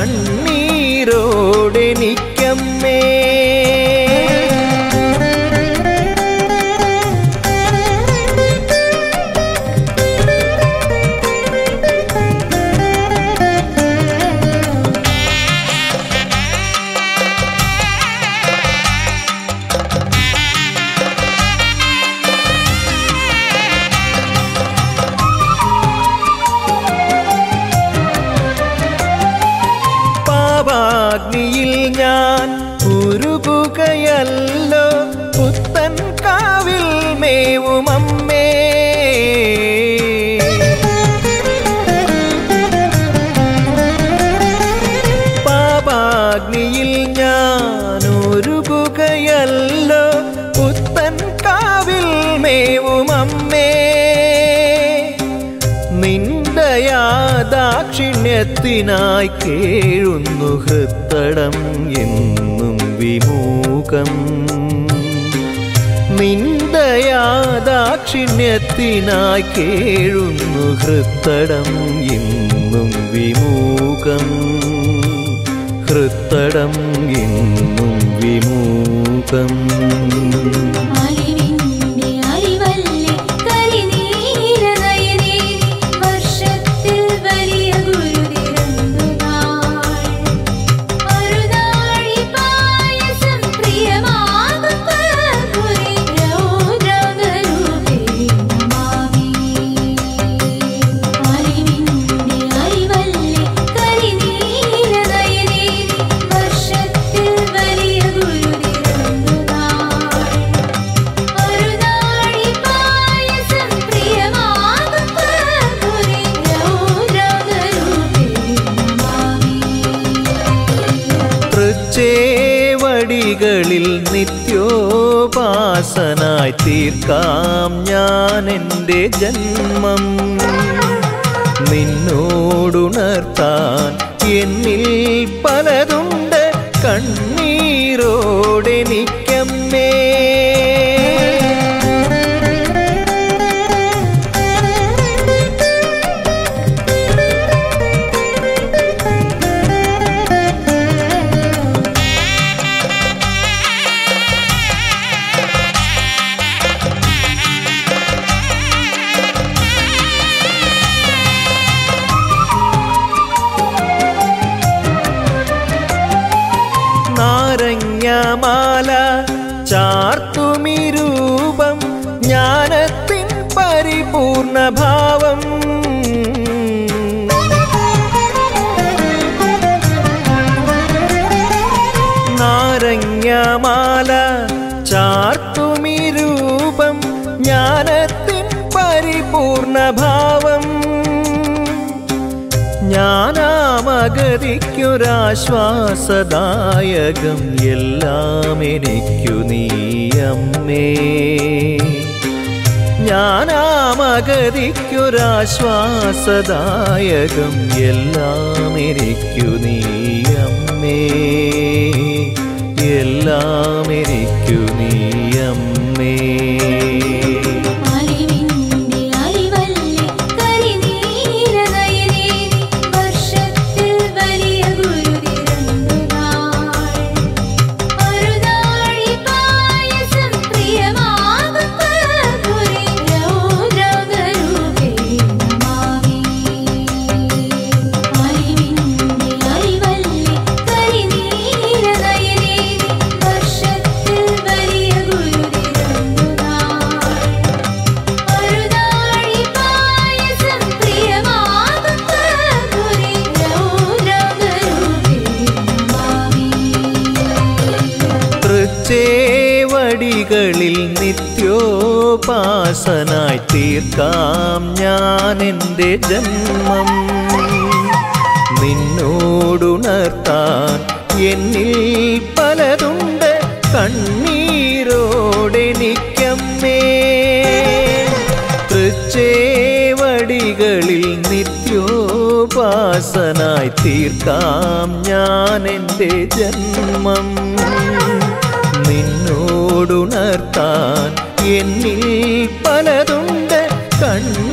കണ്ണീരോടെനിക്കമ്മേ പാപാഗ്നിയിൽ ഞാൻ ഉരുകുകയല്ലോ പുത്തൻ കാവിൽ മേവുമമ്മേ പാപാഗ്നിയിൽ ഞാൻ ഉരുകുകയല്ലോ പുത്തൻ കാവിൽ മേവുമമ്മേ നിന്ദയാദാക്ഷിണ്യത്തിനായി കേഴുന്നു ഹൃത്തടം എന്നും വിമൂകം നിന്ദയാദാക്ഷിണ്യത്തിനായി കേഴുന്നു ഹൃത്തടം എന്നും വിമൂകം ദുഃഖത്തടം എന്നും വിമൂകം അറിവിന്റെ അറിവല്ലേ കരിനീരനയനേ വർഷത്തിൽ വലിയ ഗുരുതിരന്നുനാൾ അരുനാഴി പായസം പ്രിയമാകും പൽപുരി രൗദ്രകരൂപേ നമാമി അറിവിന്റെ അറിവല്ലേ കരിനീരനയനേ വർഷത്തിൽ വലിയ ഗുരുതിരന്നുനാൾ അരുനാഴി പായസം പ്രിയമാകും പൽപുരി രൗദ്രകരൂപേ നമാമി തൃച്ചേവടികളിൽ നിത്യോപാസനായി തീർക്കാം ഞാൻ എൻ്റെ ജന്മം നിന്നോടുണർത്താൻ എന്നിൽ പലതുണ്ട് കണ്ണീരോടെനിക്കമ്മേ നാരങ്ങമാല ചാർത്തുമി രൂപം ജ്ഞാനത്തിൻ പരിപൂർണ ഭാവം നാരങ്ങമാല ചാർത്തുമി രൂപം ജ്ഞാനത്തിൻ പരിപൂർണ ഭാവം ജ്ഞാനാമഗതിക്കൊരാശ്വാസദായകം എല്ലാം എനിക്കു നീ അമ്മേ ജ്ഞാനാമഗതിക്കൊരാശ്വാസദായകം എല്ലാം എനിക്കു നീ അമ്മേ എല്ലാം എനിക്കു നീ അമ്മേ അറിവിന്റെ അറിവല്ലേ കരിനീരനയനേ വർഷത്തിൽ വലിയ ഗുരുതിരന്നുനാൾ അരുനാഴി പായസം പ്രിയമാകും പൽപുരി രൗദ്രകരൂപേ നമാമി അറിവിന്റെ അറിവല്ലേ കരിനീരനയനേ വർഷത്തിൽ വലിയ ഗുരുതിരന്നുനാൾ അരുനാഴി പായസം പ്രിയമാകും പൽപുരി രൗദ്രകരൂപേ നമാമി തൃച്ചേവടികളിൽ നിത്യോപാസനായി തീർക്കാം ഞാൻ എൻ്റെ ജന്മം നിന്നോടുണർത്താൻ എന്നിൽ പലതുണ്ട് കണ്ണീരോടെനിക്കമ്മേ തൃച്ചേവടികളിൽ നിത്യോപാസനായി തീർക്കാം ഞാൻ എൻ്റെ ജന്മം നിന്നോടുണർത്താൻ എന്നിൽ പലതുണ്ട് കണ്ണീരോടെനിക്കമ്മേ